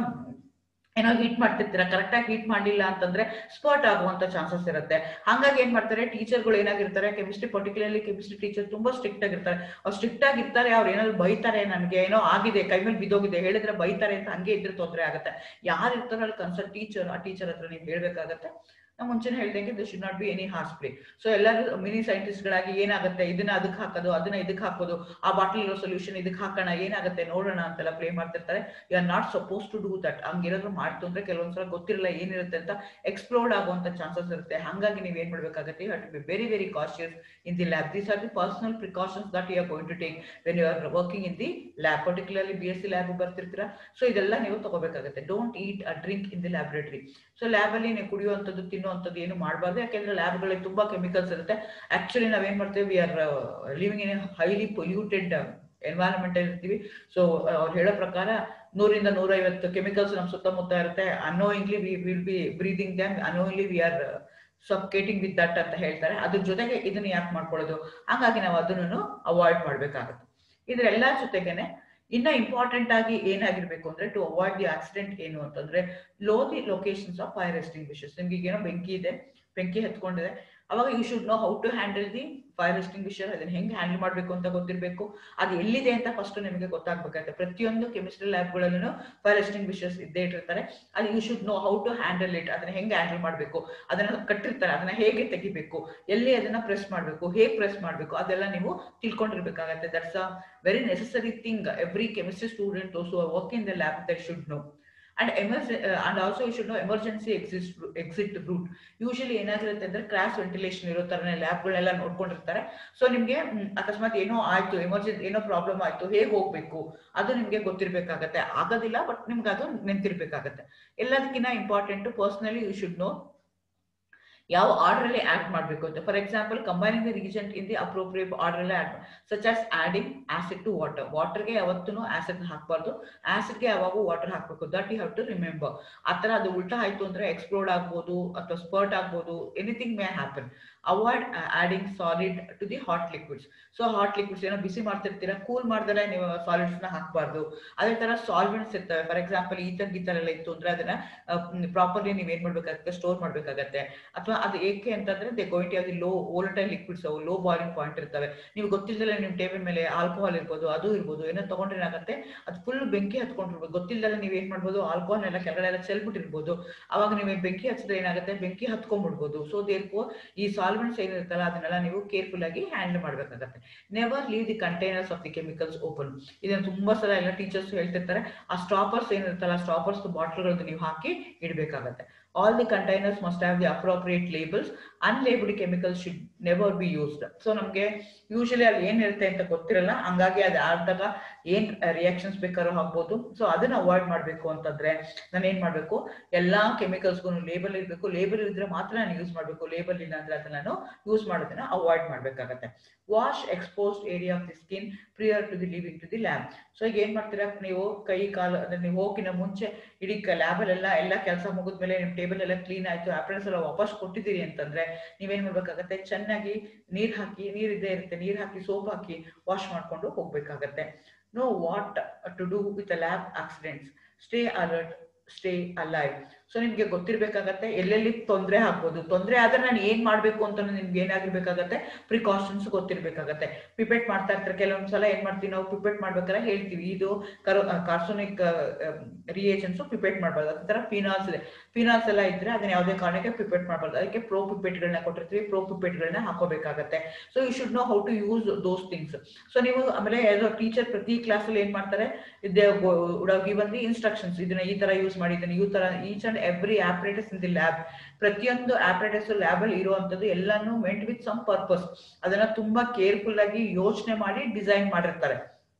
ಏನೋ ಹೀಟ್ ಮಾಡ್ತಿರ್ತೀರಾ ಕರೆಕ್ಟ್ ಆಗಿ ಹೀಟ್ ಮಾಡಿಲ್ಲ ಅಂತಂದ್ರೆ ಸ್ಪಾಟ್ ಆಗುವಂತ ಚಾನ್ಸಸ್ ಇರುತ್ತೆ ಹಂಗಾಗಿ ಏನ್ ಮಾಡ್ತಾರೆ ಟೀಚರ್ಗಳು ಏನಾಗಿರ್ತಾರೆ ಕೆಮಿಸ್ಟ್ರಿ ಪರ್ಟಿಕ್ಯುಲರ್ಲಿ ಕೆಮಿಸ್ಟ್ರಿ ಟೀಚರ್ ತುಂಬಾ ಸ್ಟ್ರಿಕ್ಟ್ ಆಗಿರ್ತಾರೆ ಅವ್ರು ಸ್ಟ್ರಿಕ್ಟ್ ಆಗಿರ್ತಾರೆ ಅವ್ರು ಏನಾದ್ರು ಬೈತಾರೆ ನನ್ಗೆ ಏನೋ ಆಗಿದೆ ಕೈ ಮೇಲೆ ಬಿದ್ದೋಗಿದೆ ಹೇಳಿದ್ರೆ ಬೈತಾರೆ ಅಂತ ಹಂಗೆ ಇದ್ರೆ ತೊಂದರೆ ಆಗುತ್ತೆ ಯಾರು ಇರ್ತಾರೋ ಅಲ್ಲಿ ಕನ್ಸಲ್ಟ್ ಟೀಚರ್ ಆ ಟೀಚರ್ ಹತ್ರ ನೀವು ಹೇಳ್ಬೇಕಾಗತ್ತೆ ನಾವು ಮುಂಚೆನೆ ಹೇಳ್ದಂಗೆ this should not be any horseplay so ಎಲ್ಲರೂ ಮಿನಿ ಸೈಂಟಿಸ್ಟ್ ಗಳಾಗಿ ಏನಾಗುತ್ತೆ ಇದನ್ನ ಅದಕ್ಕೆ ಹಾಕೋದು ಅದನ್ನ ಇದಕ್ಕೆ ಹಾಕೋದು ಆ ಬಾಟಲ್ ಇರೋ ಸೊಲ್ಯೂಷನ್ ಇದಕ್ಕೆ ಹಾಕೋಣ ಏನಾಗುತ್ತೆ ನೋಡೋಣ ಅಂತೆಲ್ಲ ಪ್ಲೇ ಮಾಡ್ತಿರ್ತಾರೆ you are not suppose to do that ಹಂಗೇನಾದ್ರು ಮಾಡ್ತು ಅಂದ್ರೆ ಕೆಲವೊಂದ್ಸಲ ಗೊತ್ತಿರಲ್ಲ ಏನಿರುತ್ತೆ ಅಂತ ಎಕ್ಸ್ಪ್ಲೋರ್ಡ್ ಆಗುವಂತ ಚಾನ್ಸಸ್ ಇರುತ್ತೆ ಹಾಗಾಗಿ ನೀವು ಏನ್ ಮಾಡ್ಬೇಕಾಗುತ್ತೆ you have to be very very cautious in the lab these are the personal precautions that you are going to take when you are working in the lab particularly B S C lab ಬರ್ತಿರ್ತೀರಾ so ಇದೆಲ್ಲ ನೀವು ತಗೋಬೇಕಾಗುತ್ತೆ don't eat a drink in the laboratory so lab ಅಲ್ಲಿ ನೀವು ಕುಡಿಯುವಂಥದ್ದು ತಿನ್ನುವಂಥದ್ದು ಏನು ಮಾಡಬಾರ್ದು ಯಾಕೆಂದ್ರೆ ಲ್ಯಾಬ್ಗಳಲ್ಲಿ ತುಂಬಾ ಕೆಮಿಕಲ್ಸ್ ಇರುತ್ತೆ ಆಕ್ಚುಲಿ ನಾವೇನ್ ಮಾಡ್ತೇವೆ we are living in highly polluted environment ಇರ್ತೀವಿ ಸೊ ಅವ್ರು ಹೇಳೋ ಪ್ರಕಾರ ನೂರಿಂದ ನೂರೈವತ್ತು ಕೆಮಿಕಲ್ಸ್ ನಮ್ಮ ಸುತ್ತಮುತ್ತ ಇರುತ್ತೆ unknowingly we will be breathing them unknowingly we are subjecting with that ಅಂತ ಹೇಳ್ತಾರೆ ಅದ್ರ ಜೊತೆಗೆ ಇದನ್ನ ಯಾಕೆ ಮಾಡ್ಕೊಳ್ಳೋದು ಹಾಗಾಗಿ ನಾವು ಅದನ್ನು ಅವಾಯ್ಡ್ ಮಾಡ್ಬೇಕಾಗುತ್ತೆ ಇದ್ರೆಲ್ಲ ಜೊತೆಗೇನೆ ಇನ್ನ ಇಂಪಾರ್ಟೆಂಟ್ ಆಗಿ ಏನಾಗಿರ್ಬೇಕು ಅಂದ್ರೆ ಟು ಅವಾಯ್ಡ್ ದಿ ಆಕ್ಸಿಡೆಂಟ್ ಏನು ಅಂತಂದ್ರೆ know the locations of fire extinguishers ನಿಮ್ಗೆ ಈಗ ಏನೋ ಬೆಂಕಿ ಇದೆ ಬೆಂಕಿ ಹತ್ಕೊಂಡಿದೆ ಅವಾಗ you should know how to handle the fire extinguisher ಅದನ್ನ ಹೆಂಗ್ ಹ್ಯಾಂಡಲ್ ಮಾಡ್ಬೇಕು ಅಂತ ಗೊತ್ತಿರಬೇಕು ಅದು ಎಲ್ಲಿದೆ ಅಂತ ಫಸ್ಟ್ ನಿಮಗೆ ಗೊತ್ತಾಗ್ಬೇಕಾಗುತ್ತೆ ಪ್ರತಿಯೊಂದು ಕೆಮಿಸ್ಟ್ರಿ ಲ್ಯಾಬ್ಗಳಲ್ಲೂ ಫೈರ್ ಎಸ್ಟಿಂಗ್ವಿಷರ್ಸ್ ಇದ್ದೇ ಇಟ್ಟಿರ್ತಾರೆ ಅದು you should know how to handle it ಅದನ್ನ ಹೆಂಗ್ ಹ್ಯಾಂಡಲ್ ಮಾಡಬೇಕು ಅದನ್ನ ಕಟ್ಟಿರ್ತಾರೆ ಅದನ್ನ ಹೇಗೆ ತೆಗಿಬೇಕು ಎಲ್ಲಿ ಅದನ್ನ ಪ್ರೆಸ್ ಮಾಡಬೇಕು ಹೇಗೆ ಪ್ರೆಸ್ ಮಾಡಬೇಕು ಅದೆಲ್ಲ ನೀವು ತಿಳ್ಕೊಂಡಿರ್ಬೇಕಾಗತ್ತೆ that's a very necessary thing every chemistry student those work in the lab that should know and emergency and also you should know emergency exist exit route usually ಏನಾಗಿರುತ್ತೆ ಅಂದ್ರೆ ಕ್ರಾಸ್ ವೆಂಟಿಲೇಷನ್ ಇರೋ ತರನೇ ಲ್ಯಾಬ್ಗಳೆಲ್ಲ ನೋಡ್ಕೊಂಡಿರ್ತಾರೆ so ನಿಮ್ಗೆ ಅಕಸ್ಮಾತ್ ಏನೋ ಆಯ್ತು emergency ಏನೋ problem ಆಯ್ತು ಹೇಗೆ ಹೋಗ್ಬೇಕು ಅದು ನಿಮ್ಗೆ ಗೊತ್ತಿರ್ಬೇಕಾಗತ್ತೆ ಆಗೋದಿಲ್ಲ ಬಟ್ ನಿಮ್ಗೆ ಅದು ನೆನ್ತಿರ್ಬೇಕಾಗತ್ತೆ ಎಲ್ಲದಕ್ಕಿಂತ important personally you should know ಯಾವ ಆರ್ಡರ್ ಅಲ್ಲಿ ಆಡ್ ಮಾಡಬೇಕು ಅಂತ for example combining the reagent in the appropriate order ಅಲ್ಲಿ add such as adding acid to water ವಾಟರ್ಗೆ ಯಾವತ್ತೂ ಆಸಿಡ್ ಹಾಕಬಾರ್ದು ಆಸಿಡ್ಗೆ ಯಾವಾಗ ವಾಟರ್ ಹಾಕಬೇಕು that you have to remember ಆ ಥರ ಅದು ಉಲ್ಟಾ ಆಯ್ತು ಅಂದ್ರೆ ಎಕ್ಸ್ಪ್ಲೋರ್ಡ್ ಆಗ್ಬೋದು ಅಥವಾ ಸ್ಪರ್ಟ್ ಆಗ್ಬೋದು anything may happen avoid adding solid to the hot liquids so hot liquids ಏನೋ ಬಿಸಿ ಮಾಡ್ತಿರ್ತೀರಾ ಕೂಲ್ ಮಾಡ್ದಲೇ ನೀವು ಸಾಲಿಡ್ಸ್ ನ ಹಾಕಬಾರ್ದು ಅದೇ ತರ ಸಾಲ್ವೆಂಟ್ಸ್ ಇರ್ತವೆ ಫಾರ್ ಎಕ್ಸಾಂಪಲ್ ಈತರ್ ಗೀತರ್ ಎಲ್ಲ ಇತ್ತು ಅಂದ್ರೆ ಅದನ್ನ ಪ್ರಾಪರ್ಲಿ ನೀವ್ ಏನ್ ಮಾಡ್ಬೇಕಾಗತ್ತೆ ಸ್ಟೋರ್ ಮಾಡ್ಬೇಕಾಗತ್ತೆ ಅಥವಾ ಅದು ಏಕೆ ಅಂತಂದ್ರೆ ದೇ ಗೋಯಿಂಟ್ ಅದು ಲೋ ಓಲಟೈಲ್ ಲಿಕ್ವಿಡ್ಸ್ ಅವು ಲೋ ಬಾಯ್ಲಿಂಗ್ ಪಾಯಿಂಟ್ ಇರ್ತವೆ ನೀವು ಗೊತ್ತಿಲ್ಲದಲ್ಲ ನಿಮ್ ಟೇಬಲ್ ಮೇಲೆ ಆಲ್ಕೋಹಾಲ್ ಇರ್ಬೋದು ಅದು ಇರ್ಬೋದು ಏನೋ ತಗೊಂಡ್ರೆ ಏನಾಗುತ್ತೆ ಅದು ಫುಲ್ ಬೆಂಕಿ ಹತ್ಕೊಂಡಿರ್ಬೋದು ಗೊತ್ತಿಲ್ಲದಲ್ಲ ನೀವ್ ಏನ್ ಮಾಡ್ಬೋದು ಆಲ್ಕೋಹಾಲ್ ಎಲ್ಲ ಕೆಳಗಡೆ ಎಲ್ಲ ಚೆಲ್ಬಿಟ್ಟಿರ್ಬೋದು ಅವಾಗ ನೀವು ಬೆಂಕಿ ಹಚ್ಚಿದ್ರೆ ಏನಾಗುತ್ತೆ ಬೆಂಕಿ ಹತ್ಕೊಂಡ್ಬಿಡ್ಬೋದು ಸೊ ದೇರ್ಕೋ ಈ ಸಾಲ್ವೆಂಟ್ಸ್ ಏನಿರುತ್ತಲ್ಲ ಅದನ್ನೆಲ್ಲ ನೀವು ಕೇರ್ಫುಲ್ ಆಗಿ ಹ್ಯಾಂಡಲ್ ಮಾಡ್ಬೇಕಾಗತ್ತೆ never leave the containers of the chemicals open ಇದನ್ನ ತುಂಬಾ ಸಲ ಎಲ್ಲ ಟೀಚರ್ಸ್ ಹೇಳ್ತಿರ್ತಾರೆ ಆ ಸ್ಟಾಪರ್ಸ್ ಏನಿರುತ್ತಲ್ಲ ಸ್ಟಾಪರ್ಸ್ ಬಾಟ್ಲ್ಗಳದ್ದು ನೀವು ಹಾಕಿ ಇಡಬೇಕಾಗತ್ತೆ all the containers must have the appropriate labels unlabelled chemicals should never be used so ನಮಗೆ ಯೂಶಲಿ ಅಲ್ಲಿ ಏನಿರುತ್ತೆ ಅಂತ ಗೊತ್ತಿರಲ್ಲ ಹಂಗಾಗಿ ಅದು ಆದಾಗ ಏನ್ ರಿಯಾಕ್ಷನ್ಸ್ ಬೇಕಾದ್ರೂ ಹಾಕ್ಬೋದು ಸೊ ಅದನ್ನ ಅವಾಯ್ಡ್ ಮಾಡಬೇಕು ಅಂತಂದ್ರೆ ನಾನು ಏನ್ ಮಾಡ್ಬೇಕು ಎಲ್ಲಾ ಕೆಮಿಕಲ್ಸ್ಗೂ ಲೇಬಲ್ ಇರಬೇಕು ಲೇಬಲ್ ಇದ್ರೆ ಮಾತ್ರ ನಾನು ಯೂಸ್ ಮಾಡಬೇಕು ಲೇಬಲ್ ಇಲ್ಲ ಅಂದ್ರೆ ಅದನ್ನ ನಾನು ಯೂಸ್ ಮಾಡೋದನ್ನ ಅವಾಯ್ಡ್ ಮಾಡ್ಬೇಕಾಗತ್ತೆ wash exposed area of the skin prior to the leaving to the lab so ಈಗ ಏನ್ ಮಾಡ್ತೀರಾ ನೀವು ಕೈ ಕಾಲು ಅಂದ್ರೆ ನೀವು ಹೋಗಿನ ಮುಂಚೆ ಇಡೀ ಲ್ಯಾಬಲ್ಲೆಲ್ಲ ಎಲ್ಲ ಕೆಲಸ ಮುಗಿದ್ಮೇಲೆ ನಿಮ್ ಟೇಬಲ್ ಎಲ್ಲ ಕ್ಲೀನ್ ಆಯ್ತು ಅಪ್ರೆನ್ಸ್ ಎಲ್ಲ ವಾಪಸ್ ಕೊಟ್ಟಿದ್ದೀರಿ ಅಂತಂದ್ರೆ ನೀವೇನ್ ಮಾಡ್ಬೇಕಾಗತ್ತೆ ಚೆನ್ನಾಗಿ ನೀರ್ ಹಾಕಿ ನೀರ್ ಇದ್ದೇ ಇರುತ್ತೆ ನೀರ್ ಹಾಕಿ ಸೋಪ್ ಹಾಕಿ ವಾಶ್ ಮಾಡ್ಕೊಂಡು ಹೋಗ್ಬೇಕಾಗತ್ತೆ know what to do with lab accidents stay alert stay alive so ನಿಮ್ಗೆ ಗೊತ್ತಿರ್ಬೇಕಾಗತ್ತೆ ಎಲ್ಲೆಲ್ಲಿ ತೊಂದರೆ ಆಗ್ಬೋದು ತೊಂದರೆ ಆದ್ರೆ ನಾನು ಏನ್ ಮಾಡ್ಬೇಕು ಅಂತ ನಿಮ್ಗೆ ಏನಾಗಿರ್ಬೇಕಾಗತ್ತೆ ಪ್ರಿಕಾಷನ್ಸ್ ಗೊತ್ತಿರ್ಬೇಕಾಗತ್ತೆ ಪಿಪೆಟ್ ಮಾಡ್ತಾ ಇರ್ತಾರೆ ಕೆಲವೊಂದ್ಸಲ ಏನ್ ಮಾಡ್ತೀವಿ ನಾವು ಪಿಪೆಟ್ ಮಾಡ್ಬೇಕಾದ್ರೆ ಹೇಳ್ತೀವಿ ಇದು ಕರೋ ಕಾರ್ಸೋನಿಕ್ ರಿಯೇಜನ್ಸ್ ಪಿಪೆಟ್ ಮಾಡಬಾರ್ದು ಅದೇ ತರ ಫಿನಾಲ್ಸ್ ಇದೆ ಫಿನಾಲ್ಸ್ ಎಲ್ಲ ಇದ್ರೆ ಅದನ್ನ ಯಾವುದೇ ಕಾರಣಕ್ಕೆ ಪಿಪೆಟ್ ಮಾಡಬಾರ್ದು ಅದಕ್ಕೆ ಪ್ರೋ ಪಿಪೆಟ್ಗಳನ್ನ ಕೊಟ್ಟಿರ್ತೀವಿ ಪ್ರೋ ಪಿಪೆಟ್ಗಳನ್ನ ಹಾಕೋಬೇಕಾಗತ್ತೆ so you should know how to use those things so ನೀವು ಆಮೇಲೆ ಆಸ್ ಅ ಟೀಚರ್ ಪ್ರತಿ ಕ್ಲಾಸ್ ಅಲ್ಲಿ ಏನ್ ಮಾಡ್ತಾರೆ ಗಿವನ್ ದಿ ಇನ್ಸ್ಟ್ರಕ್ಷನ್ಸ್ ಇದನ್ನ ಈ ತರ ಯೂಸ್ ಮಾಡಿ ಇದನ್ನ ಈ ತರ each and every operators in the lab ಪ್ರತಿಯೊಂದು ಆಪರೇಟರ್ಸ್ ಲ್ಯಾಬ್ ಅಲ್ಲಿ ಇರುವಂತದ್ದು ಎಲ್ಲಾನು ಮೆಂಟ್ ವಿತ್ ಸಮ್ ಪರ್ಪಸ್ ಅದನ್ನ ತುಂಬಾ ಕೇರ್ಫುಲ್ ಆಗಿ ಯೋಚನೆ ಮಾಡಿ ಡಿಸೈನ್ ಮಾಡಿರ್ತಾರೆ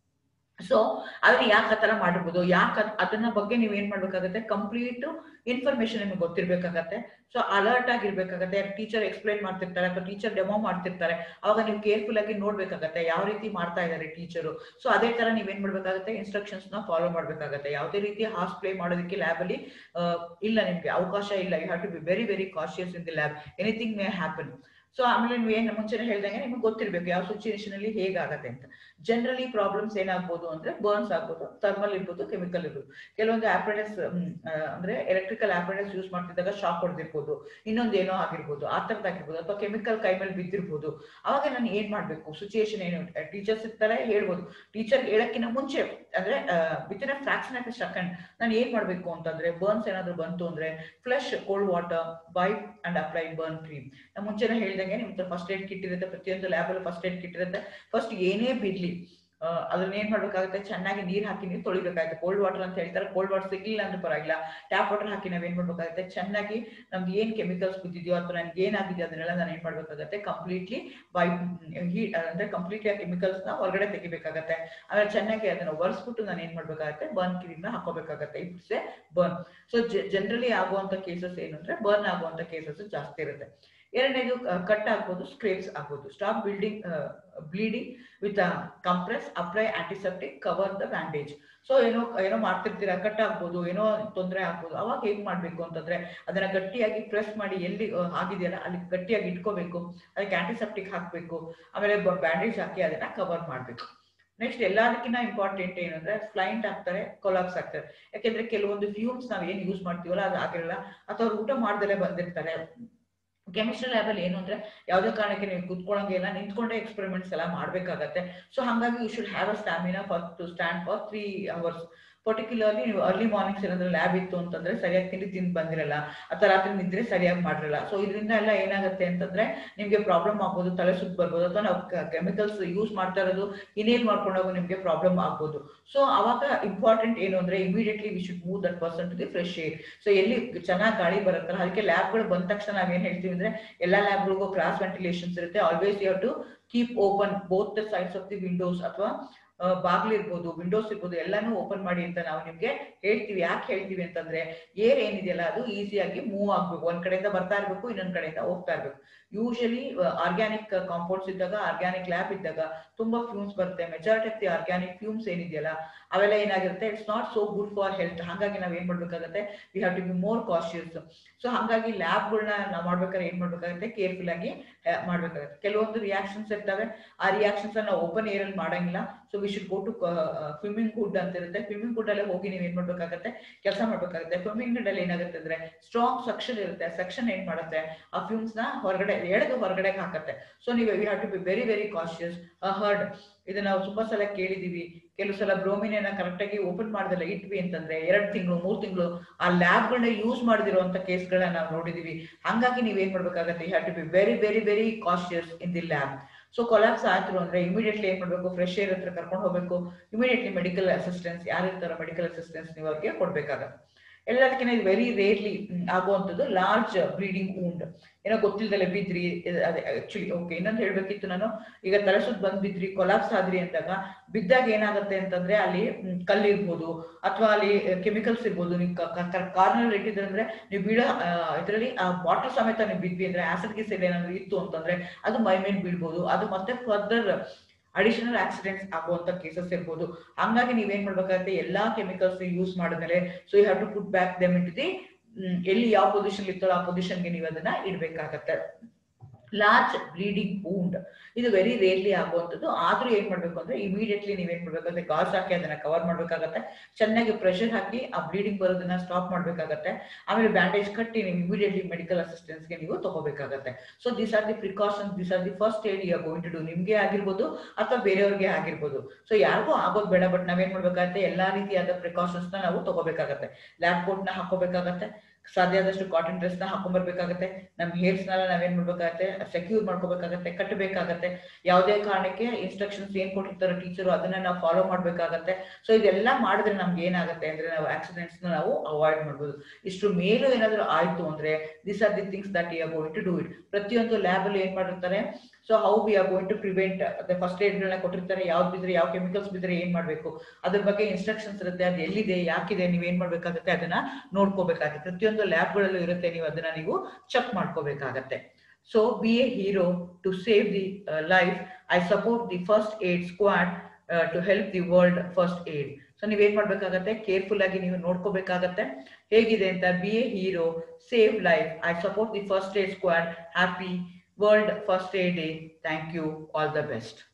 ಸೊ ಅದನ್ನ ಯಾಕೆ ಆ ತರ ಮಾಡಿರ್ಬೋದು ಯಾಕೆ ಅದನ್ನ ಬಗ್ಗೆ ನೀವು ಏನ್ ಮಾಡ್ಬೇಕಾಗತ್ತೆ ಕಂಪ್ಲೀಟ್ ಇನ್ಫಾರ್ಮೇಶನ್ ನಿಮಗೆ ಗೊತ್ತಿರ್ಬೇಕಾಗತ್ತೆ ಸೊ ಅಲರ್ಟ್ ಆಗಿರ್ಬೇಕಾಗತ್ತೆ ಟೀಚರ್ ಎಕ್ಸ್ಪ್ಲೈನ್ ಮಾಡ್ತಿರ್ತಾರೆ ಅಥವಾ ಟೀಚರ್ ಡೆಮೋ ಮಾಡ್ತಿರ್ತಾರೆ ಅವಾಗ ನೀವು ಕೇರ್ಫುಲ್ ಆಗಿ ನೋಡ್ಬೇಕಾಗತ್ತೆ ಯಾವ ರೀತಿ ಮಾಡ್ತಾ ಇದ್ದಾರೆ ಟೀಚರು ಸೊ ಅದೇ ತರ ನೀವೇನ್ ಮಾಡ್ಬೇಕಾಗತ್ತೆ ಇನ್ಸ್ಟ್ರಕ್ಷನ್ಸ್ ನ ಫಾಲೋ ಮಾಡ್ಬೇಕಾಗತ್ತೆ ಯಾವುದೇ ರೀತಿ ಹಾಸ್ ಪ್ಲೇ ಮಾಡೋದಕ್ಕೆ ಲ್ಯಾಬ್ ಅಲ್ಲಿ ಇಲ್ಲ ನಿಮ್ಗೆ ಅವಕಾಶ ಇಲ್ಲ you have to be very very cautious in the lab anything may happen so ಆಮೇಲೆ ನೀವು ಏನ್ ಮುಂಚೆನೆ ಹೇಳ್ದಂಗೆ ನಿಮ್ಗೆ ಗೊತ್ತಿರ್ಬೇಕು ಯಾವ ಸಿಚುಯೇಷನ್ ಅಲ್ಲಿ ಹೇಗಾಗತ್ತೆ ಅಂತ ಜನರಲಿ ಪ್ರಾಬ್ಲಮ್ಸ್ ಏನಾಗ್ಬೋದು ಅಂದ್ರೆ ಬರ್ನ್ಸ್ ಆಗ್ಬೋದು ಥರ್ಮಲ್ ಇರ್ಬೋದು ಕೆಮಿಕಲ್ ಇರ್ಬೋದು ಕೆಲವೊಂದು ಆಪರೇಟಸ್ ಅಂದ್ರೆ ಎಲೆಕ್ಟ್ರಿಕಲ್ ಆಪರೇಟಸ್ ಯೂಸ್ ಮಾಡ್ತಿದ್ದಾಗ ಶಾಕ್ ಹೊಡೆದಿರ್ಬೋದು ಇನ್ನೊಂದು ಏನೋ ಆಗಿರ್ಬೋದು ಆ ತರದಾಗಿರ್ಬೋದು ಅಥವಾ ಕೆಮಿಕಲ್ ಕೈ ಮೇಲೆ ಬಿದ್ದಿರ್ಬೋದು ಅವಾಗ ನಾನು ಏನ್ ಮಾಡ್ಬೇಕು ಸಿಚುಯೇಷನ್ ಏನು ಟೀಚರ್ಸ್ ಇರ್ತಾರೆ ಹೇಳ್ಬೋದು ಟೀಚರ್ ಹೇಳಕ್ಕಿಂತ ಮುಂಚೆ ಅಂದ್ರೆ within fraction of a second ನಾನು ಏನ್ ಮಾಡ್ಬೇಕು ಅಂತಂದ್ರೆ ಬರ್ನ್ಸ್ ಏನಾದ್ರು ಬಂತು ಅಂದ್ರೆ flush cold water wipe and apply burn cream ನಾನು ಮುಂಚೆನೆ ಹೇಳ್ದಂಗೆ ನಿಮ್ ಫಸ್ಟ್ ಏಡ್ ಕಿಟ್ ಇರುತ್ತೆ ಪ್ರತಿಯೊಂದು ಲ್ಯಾಬ್ ಅಲ್ಲಿ ಫಸ್ಟ್ ಏಡ್ ಕಿಟ್ ಇರುತ್ತೆ ಫಸ್ಟ್ ಏನೇ ಬಿಡ್ಲಿ ಅದನ್ನ ಏನ್ ಮಾಡ್ಬೇಕಾಗುತ್ತೆ ಚೆನ್ನಾಗಿ ನೀರ್ ಹಾಕಿ ನೀವು ತೊಳಿಬೇಕಾಗುತ್ತೆ ಕೋಲ್ಡ್ ವಾಟರ್ ಅಂತ ಹೇಳ್ತಾರೆ ಕೋಲ್ಡ್ ವಾಟರ್ ಸಿಗ್ಲಿಲ್ಲ ಅಂದ್ರೆ ಪರವಾಗಿಲ್ಲ ಟ್ಯಾಪ್ ವಾಟರ್ ಹಾಕಿ ನಾವ್ ಏನ್ ಮಾಡ್ಬೇಕಾಗುತ್ತೆ ಚೆನ್ನಾಗಿ ನಮ್ದು ಏನ್ ಕೆಮಿಕಲ್ಸ್ ಬಿದ್ದಿದೆಯೋ ಅಥವಾ ನನ್ಗೆ ಏನಾಗಿದೆ ಅದನ್ನೆಲ್ಲ ನಾನು ಏನ್ ಮಾಡ್ಬೇಕಾಗುತ್ತೆ ಕಂಪ್ಲೀಟ್ಲಿ ವೈಪ್ ಹೀಟ್ ಅಂದ್ರೆ ಕಂಪ್ಲೀಟ್ಲಿ ಆ ಕೆಮಿಕಲ್ಸ್ ನ ಹೊರಗಡೆ ತೆಗಿಬೇಕಾಗತ್ತೆ ಆಮೇಲೆ ಚೆನ್ನಾಗಿ ಅದನ್ನ ಒರೆಸ್ಬಿಟ್ಟು ನಾನು ಏನ್ ಮಾಡ್ಬೇಕಾಗತ್ತೆ ಬರ್ನ್ ಕ್ರೀಮ್ ನ ಹಾಕೋಬೇಕಾಗತ್ತೆ it's a burn so generally ಆಗುವಂತ ಕೇಸಸ್ ಏನು ಅಂದ್ರೆ ಬರ್ನ್ ಆಗುವಂತ ಕೇಸಸ್ ಜಾಸ್ತಿ ಇರುತ್ತೆ ಎರಡನೇದು ಕಟ್ ಆಗ್ಬೋದು ಸ್ಕ್ರೇಪ್ಸ್ ಆಗ್ಬೋದು stop building bleeding with compress apply antiseptic cover the bandage so ಏನೋ ಏನೋ ಮಾಡ್ತಿರ್ತೀರಾ ಕಟ್ ಆಗ್ಬೋದು ಏನೋ ತೊಂದರೆ ಆಗ್ಬೋದು ಅವಾಗ ಹೇಗ್ ಮಾಡ್ಬೇಕು ಅಂತಂದ್ರೆ ಅದನ್ನ ಗಟ್ಟಿಯಾಗಿ ಪ್ರೆಸ್ ಮಾಡಿ ಎಲ್ಲಿ ಆಗಿದೆಯಲ್ಲ ಅಲ್ಲಿ ಗಟ್ಟಿಯಾಗಿ ಇಟ್ಕೋಬೇಕು ಅದಕ್ಕೆ ಆಂಟಿಸೆಪ್ಟಿಕ್ ಹಾಕ್ಬೇಕು ಆಮೇಲೆ ಬ್ಯಾಂಡೇಜ್ ಹಾಕಿ ಅದನ್ನ ಕವರ್ ಮಾಡ್ಬೇಕು ನೆಕ್ಸ್ಟ್ ಎಲ್ಲದಕ್ಕಿಂತ ಇಂಪಾರ್ಟೆಂಟ್ ಏನಂದ್ರೆ ಫ್ಲೈಂಟ್ ಆಗ್ತಾರೆ ಕೊಲಾಪ್ಸ್ ಆಗ್ತಾರೆ ಯಾಕೆಂದ್ರೆ ಕೆಲವೊಂದು ಫ್ಯೂಮ್ಸ್ ನಾವ್ ಏನ್ ಯೂಸ್ ಮಾಡ್ತೀವಲ್ಲ ಅದು ಆಗಿರಲ್ಲ ಅಥವಾ ಅವ್ರು ಊಟ ಮಾಡ್ದಲೆ ಬಂದಿರ್ತಾರೆ ಕೆಮಿಸ್ಟ್ರಿ ಲ್ಯಾಬ್ ಅಲ್ಲಿ ಏನು ಅಂದ್ರೆ ಯಾವುದೇ ಕಾರಣಕ್ಕೆ ನೀವು ಕುತ್ಕೊಳ್ಳಂಗಿಲ್ಲ ನಿಂತ್ಕೊಂಡೆ ಎಕ್ಸ್ಪೆರಿಮೆಂಟ್ಸ್ ಎಲ್ಲ ಮಾಡ್ಬೇಕಾಗತ್ತೆ ಸೊ ಹಾಗಾಗಿ you should have a stamina for to stand for three hours particularly ನೀವು ಅರ್ಲಿ ಮಾರ್ನಿಂಗ್ಸ್ ಏನಾದ್ರು ಲ್ಯಾಬ್ ಇತ್ತು ಅಂತಂದ್ರೆ ಸರಿಯಾಗಿ ತಿಂಡಿ ತಿಂದು ಬಂದಿರಲ್ಲ ಅಥವಾ ರಾತ್ರಿ ನಿದ್ರೆ ಸರಿಯಾಗಿ ಮಾಡಿರಲ್ಲ ಸೊ ಇದರಿಂದ ಎಲ್ಲ ಏನಾಗುತ್ತೆ ಅಂತಂದ್ರೆ ನಿಮ್ಗೆ ಪ್ರಾಬ್ಲಮ್ ಆಗ್ಬೋದು ತಲೆ ಸುತ್ತ ಬರ್ಬೋದು ಅಥವಾ ನಾವು ಕೆಮಿಕಲ್ಸ್ ಯೂಸ್ ಮಾಡ್ತಾ ಇರೋದು ಇನೇಲ್ ಮಾಡ್ಕೊಂಡೋಗ ನಿಮ್ಗೆ ಪ್ರಾಬ್ಲಮ್ ಆಗ್ಬೋದು ಸೊ ಅವಾಗ ಇಂಪಾರ್ಟೆಂಟ್ ಏನು ಅಂದ್ರೆ immediately we should move that person to the fresh air so ಎಲ್ಲಿ ಚೆನ್ನಾಗಿ ಗಾಳಿ ಬರುತ್ತಲ್ಲ ಅದಕ್ಕೆ ಲ್ಯಾಬ್ಗಳು ಬಂದ ತಕ್ಷಣ ನಾವೇನ್ ಹೇಳ್ತೀವಿ ಅಂದ್ರೆ ಎಲ್ಲಾ ಲ್ಯಾಬ್ಗಳಿಗೂ ಕ್ರಾಸ್ ವೆಂಟಿಲೇಷನ್ಸ್ ಇರುತ್ತೆ always you to keep open both the sides of the windows ಅಥವಾ ಬಾಗ್ಲಿರ್ಬೋದು ವಿಂಡೋಸ್ ಇರ್ಬೋದು ಎಲ್ಲಾನು ಓಪನ್ ಮಾಡಿ ಅಂತ ನಾವು ನಿಮ್ಗೆ ಹೇಳ್ತೀವಿ ಯಾಕೆ ಹೇಳ್ತೀವಿ ಅಂತಂದ್ರೆ ಏರ್ ಏನಿದೆಯಲ್ಲ ಅದು ಈಸಿಯಾಗಿ ಮೂವ್ ಆಗ್ಬೇಕು ಒಂದ್ ಕಡೆಯಿಂದ ಬರ್ತಾ ಇರ್ಬೇಕು ಇನ್ನೊಂದ್ ಕಡೆಯಿಂದ ಹೋಗ್ತಾ ಇರ್ಬೇಕು ಯೂಶಲಿ ಆರ್ಗ್ಯಾನಿಕ್ ಕಾಂಪೌಂಡ್ಸ್ ಇದ್ದಾಗ ಆರ್ಗ್ಯಾನಿಕ್ ಲ್ಯಾಬ್ ಇದ್ದಾಗ ತುಂಬಾ ಫ್ಯೂಮ್ಸ್ ಬರುತ್ತೆ majority of the organic fumes ಏನಿದೆಯಲ್ಲ ಅವೆಲ್ಲ ಏನಾಗಿರುತ್ತೆ it's not so good for health ಹಾಗಾಗಿ ನಾವ್ ಏನ್ ಮಾಡ್ಬೇಕಾಗತ್ತೆ we have to be more cautious so ಹಾಗಾಗಿ ಲ್ಯಾಬ್ಗಳನ್ನ ನಾವು ಮಾಡ್ಬೇಕಾದ್ರೆ ಏನ್ ಮಾಡ್ಬೇಕಾಗುತ್ತೆ ಕೇರ್ಫುಲ್ ಆಗಿ ಮಾಡ್ಬೇಕಾಗುತ್ತೆ ಕೆಲವೊಂದು ರಿಯಾಕ್ಷನ್ಸ್ ಇರ್ತವೆ ಆ ರಿಯಾಕ್ಷನ್ಸ್ ನಾವು ಓಪನ್ ಏರ್ ಅಲ್ಲಿ ಮಾಡಂಗಿಲ್ಲ so we should go to swimming hood ಅಂತ ಇರುತ್ತೆ ಸ್ವಿಮ್ಮಿಂಗ್ ಹುಡ್ ಅಲ್ಲೇ ಹೋಗಿ ನೀವು ಏನ್ ಮಾಡ್ಬೇಕಾಗತ್ತೆ ಕೆಲಸ ಮಾಡ್ಬೇಕಾಗುತ್ತೆ ಸ್ವಿಮ್ಮಿಂಗ್ ಹುಡ್ ಅಲ್ಲಿ ಏನಾಗುತ್ತೆ ಅಂದ್ರೆ ಸ್ಟ್ರಾಂಗ್ ಸಕ್ಷನ್ ಇರುತ್ತೆ ಸಕ್ಷನ್ ಏನ್ ಮಾಡುತ್ತೆ ಆ ಫ್ಯೂಮ್ಸ್ ನ ಹೊರಗಡೆ ಎಳೆದು ಹೊರಗಡೆ ಹಾಕತ್ತೆ ಸೊ ನೀವು you have to be very very cautious heard ಇದನ್ನ ನಾವು ತುಂಬಾ ಸಲ ಕೇಳಿದೀವಿ ಕೆಲವು ಸಲ ಬ್ರೋಮಿನ ಕರೆಕ್ಟ್ ಆಗಿ ಓಪನ್ ಮಾಡ್ದಲ್ಲ ಇಟ್ವಿ ಅಂತಂದ್ರೆ ಎರಡ್ ತಿಂಗಳು ಮೂರ್ ತಿಂಗಳು ಆ ಲ್ಯಾಬ್ ಗಳನ್ನ ಯೂಸ್ ಮಾಡದಿರುವಂತ ಕೇಸ್ಗಳನ್ನ ನಾವು ನೋಡಿದೀವಿ ಹಂಗಾಗಿ ನೀವ್ ಏನ್ ಮಾಡ್ಬೇಕಾಗತ್ತೆ you have to be very very very cautious in the lab so collapse ಆಯ್ತು ಅಂದ್ರೆ ಇಮಿಡಿಯೇಟ್ಲಿ ಏನ್ ಮಾಡ್ಬೇಕು ಫ್ರೆಶ್ ಏರ್ ಹತ್ರ ಕರ್ಕೊಂಡು ಹೋಗ್ಬೇಕು ಇಮಿಡಿಯೇಟ್ಲಿ ಮೆಡಿಕಲ್ ಅಸಿಸ್ಟೆನ್ಸ್ ಯಾರು ಇರ್ತಾರೋ ಮೆಡಿಕಲ್ ಅಸಿಸ್ಟೆನ್ಸ್ ನೀವು ಅವ್ರಿಗೆ ಕೊಡ್ಬೇಕಾಗತ್ತೆ ಎಲ್ಲದಕ್ಕಿಂತ ಇದು ವೆರಿ ರೇರ್ಲಿ ಆಗುವಂಥದ್ದು ಲಾರ್ಜ್ ಬ್ಲೀಡಿಂಗ್ ಊಂಡ್ ಏನೋ ಗೊತ್ತಿಲ್ದಲೆ ಬಿದ್ರಿ ಅದೇ ಆಕ್ಚುಲಿ ಓಕೆ ಇನ್ನೊಂದು ಹೇಳ್ಬೇಕಿತ್ತು ನಾನು ಈಗ ತಲೆ ಸುತ್ತ ಬಂದ್ ಬಿದ್ರಿ ಕೊಲಾಪ್ಸ್ ಆದ್ರಿ ಅಂದಾಗ ಬಿದ್ದಾಗ ಏನಾಗುತ್ತೆ ಅಂತಂದ್ರೆ ಅಲ್ಲಿ ಕಲ್ಲಿರ್ಬೋದು ಅಥವಾ ಅಲ್ಲಿ ಕೆಮಿಕಲ್ಸ್ ಇರ್ಬೋದು ನೀವು ಕಾರ್ನರ್ ಇಟ್ಟಿದ್ರೆ ಅಂದ್ರೆ ನೀವು ಬೀಳೋ ಇದರಲ್ಲಿ ಆ ಬಾಟಲ್ ಸಮೇತ ನೀವು ಬಿದ್ವಿ ಅಂದ್ರೆ ಆಸಿಡ್ ಗಿಸಿಡ್ ಏನಾದ್ರು ಇತ್ತು ಅಂತಂದ್ರೆ ಅದು ಮೈ ಮೇಲೆ ಬೀಳ್ಬೋದು ಅದು ಮತ್ತೆ ಫರ್ದರ್ ಅಡಿಷನಲ್ ಆಕ್ಸಿಡೆಂಟ್ಸ್ ಆಗುವಂತ ಕೇಸಸ್ ಇರ್ಬೋದು ಹಂಗಾಗಿ ನೀವೇನ್ ಮಾಡ್ಬೇಕಾಗುತ್ತೆ ಎಲ್ಲಾ ಕೆಮಿಕಲ್ಸ್ ಯೂಸ್ ಮಾಡಿದ್ಮೇಲೆ so you have to put back them in the ಎಲ್ಲಿ ಯಾವ ಪೊಸಿಷನ್ ಇತ್ತೋ ಆ ಪೊಸಿಷನ್ಗೆ ನೀವು ಅದನ್ನ ಇಡ್ಬೇಕಾಗತ್ತೆ ಲಾರ್ಜ್ ಬ್ಲೀಡಿಂಗ್ ವೂಂಡ್ ಇದು ವೆರಿ ರೇರ್ಲಿ ಆಗುವಂಥದ್ದು ಆದ್ರೂ ಏನ್ ಮಾಡ್ಬೇಕು ಅಂದ್ರೆ ಇಮಿಡಿಯೇಟ್ಲಿ ನೀವೇನ್ ಮಾಡ್ಬೇಕು ಅಂದ್ರೆ ಗಾಸ್ ಹಾಕಿ ಅದನ್ನ ಕವರ್ ಮಾಡ್ಬೇಕಾಗತ್ತೆ ಚೆನ್ನಾಗಿ ಪ್ರೆಷರ್ ಹಾಕಿ ಆ ಬ್ಲೀಡಿಂಗ್ ಬರೋದನ್ನ ಸ್ಟಾಪ್ ಮಾಡ್ಬೇಕಾಗತ್ತೆ ಆಮೇಲೆ ಬ್ಯಾಂಡೇಜ್ ಕಟ್ಟಿ ನೀವು ಇಮಿಡಿಯೇಟ್ಲಿ ಮೆಡಿಕಲ್ ಅಸಿಸ್ಟೆನ್ಸ್ಗೆ ನೀವು ತಗೋಬೇಕಾಗತ್ತೆ so these are the precautions these are the first aid you are going to do ನಿಮ್ಗೆ ಆಗಿರ್ಬೋದು ಅಥವಾ ಬೇರೆಯವ್ರಿಗೆ ಆಗಿರ್ಬೋದು ಸೊ ಯಾರಿಗೂ ಆಗೋದು ಬೇಡ ಬಟ್ ನಾವೇನ್ ಮಾಡ್ಬೇಕಾಗತ್ತೆ ಎಲ್ಲಾ ರೀತಿಯಾದ ಪ್ರಿಕಾಷನ್ಸ್ ನ ನಾವು ತಗೋಬೇಕಾಗತ್ತೆ ಲ್ಯಾಬ್ ಕೋಟ್ ನ ಹಾಕೋಬೇಕಾಗತ್ತೆ ಸಾಧ್ಯ ಆದಷ್ಟು ಕಾಟನ್ ಡ್ರೆಸ್ ನ ಹಾಕೊಂಡ್ಬರ್ಬೇಕಾಗತ್ತೆ ನಮ್ಮ ಹೇರ್ಸ್ ನೆಲ್ಲ ನಾವೇನ್ ಮಾಡ್ಬೇಕಾಗತ್ತೆ ಸೆಕ್ಯೂರ್ ಮಾಡ್ಕೋಬೇಕಾಗತ್ತೆ ಕಟ್ಟಬೇಕಾಗತ್ತೆ ಯಾವುದೇ ಕಾರಣಕ್ಕೆ ಇನ್ಸ್ಟ್ರಕ್ಷನ್ಸ್ ಏನ್ ಕೊಟ್ಟಿರ್ತಾರೋ ಟೀಚರು ಅದನ್ನ ನಾವು ಫಾಲೋ ಮಾಡ್ಬೇಕಾಗತ್ತೆ ಸೊ ಇದೆಲ್ಲ ಮಾಡಿದ್ರೆ ನಮ್ಗೆ ಏನಾಗುತ್ತೆ ಅಂದ್ರೆ ನಾವು ಆಕ್ಸಿಡೆಂಟ್ಸ್ ನಾವು ಅವಾಯ್ಡ್ ಮಾಡ್ಬೋದು ಇಷ್ಟು ಮೇಲೂ ಏನಾದ್ರು ಆಯ್ತು ಅಂದ್ರೆ this are the things that you are going to do it ಪ್ರತಿಯೊಂದು ಲ್ಯಾಬ್ ಅಲ್ಲಿ ಏನ್ ಮಾಡಿರ್ತಾರೆ so how we are going to prevent ಅದೇ ಫಸ್ಟ್ ಏಡ್ ಗಳನ್ನ ಕೊಟ್ಟಿರ್ತಾರೆ ಯಾವ್ದು ಬಿದ್ರೆ ಯಾವ ಕೆಮಿಕಲ್ಸ್ ಬಿದ್ರೆ ಏನ್ ಮಾಡ್ಬೇಕು ಅದ್ರ ಬಗ್ಗೆ ಇನ್ಸ್ಟ್ರಕ್ಷನ್ಸ್ ಇರುತ್ತೆ ಅದು ಎಲ್ಲಿದೆ ಯಾಕಿದೆ ನೀವ್ ಏನ್ ಮಾಡ್ಬೇಕಾಗತ್ತೆ ಅದನ್ನ ನೋಡ್ಕೋಬೇಕಾಗುತ್ತೆ ಪ್ರತಿಯೊಂದು ಲ್ಯಾಬ್ ಗಳಲ್ಲೂ ಇರುತ್ತೆ ನೀವು ಅದನ್ನ ನೀವು ಚೆಕ್ ಮಾಡ್ಕೋಬೇಕಾಗತ್ತೆ so be a hero to save the life I support the first aid squad to help the world first aid so ನೀವೇನ್ ಮಾಡ್ಬೇಕಾಗತ್ತೆ ಕೇರ್ಫುಲ್ ಆಗಿ ನೀವು ನೋಡ್ಕೋಬೇಕಾಗತ್ತೆ ಹೇಗಿದೆ ಅಂತ be a hero save life I support the first aid squad happy world first aid day thank you all the best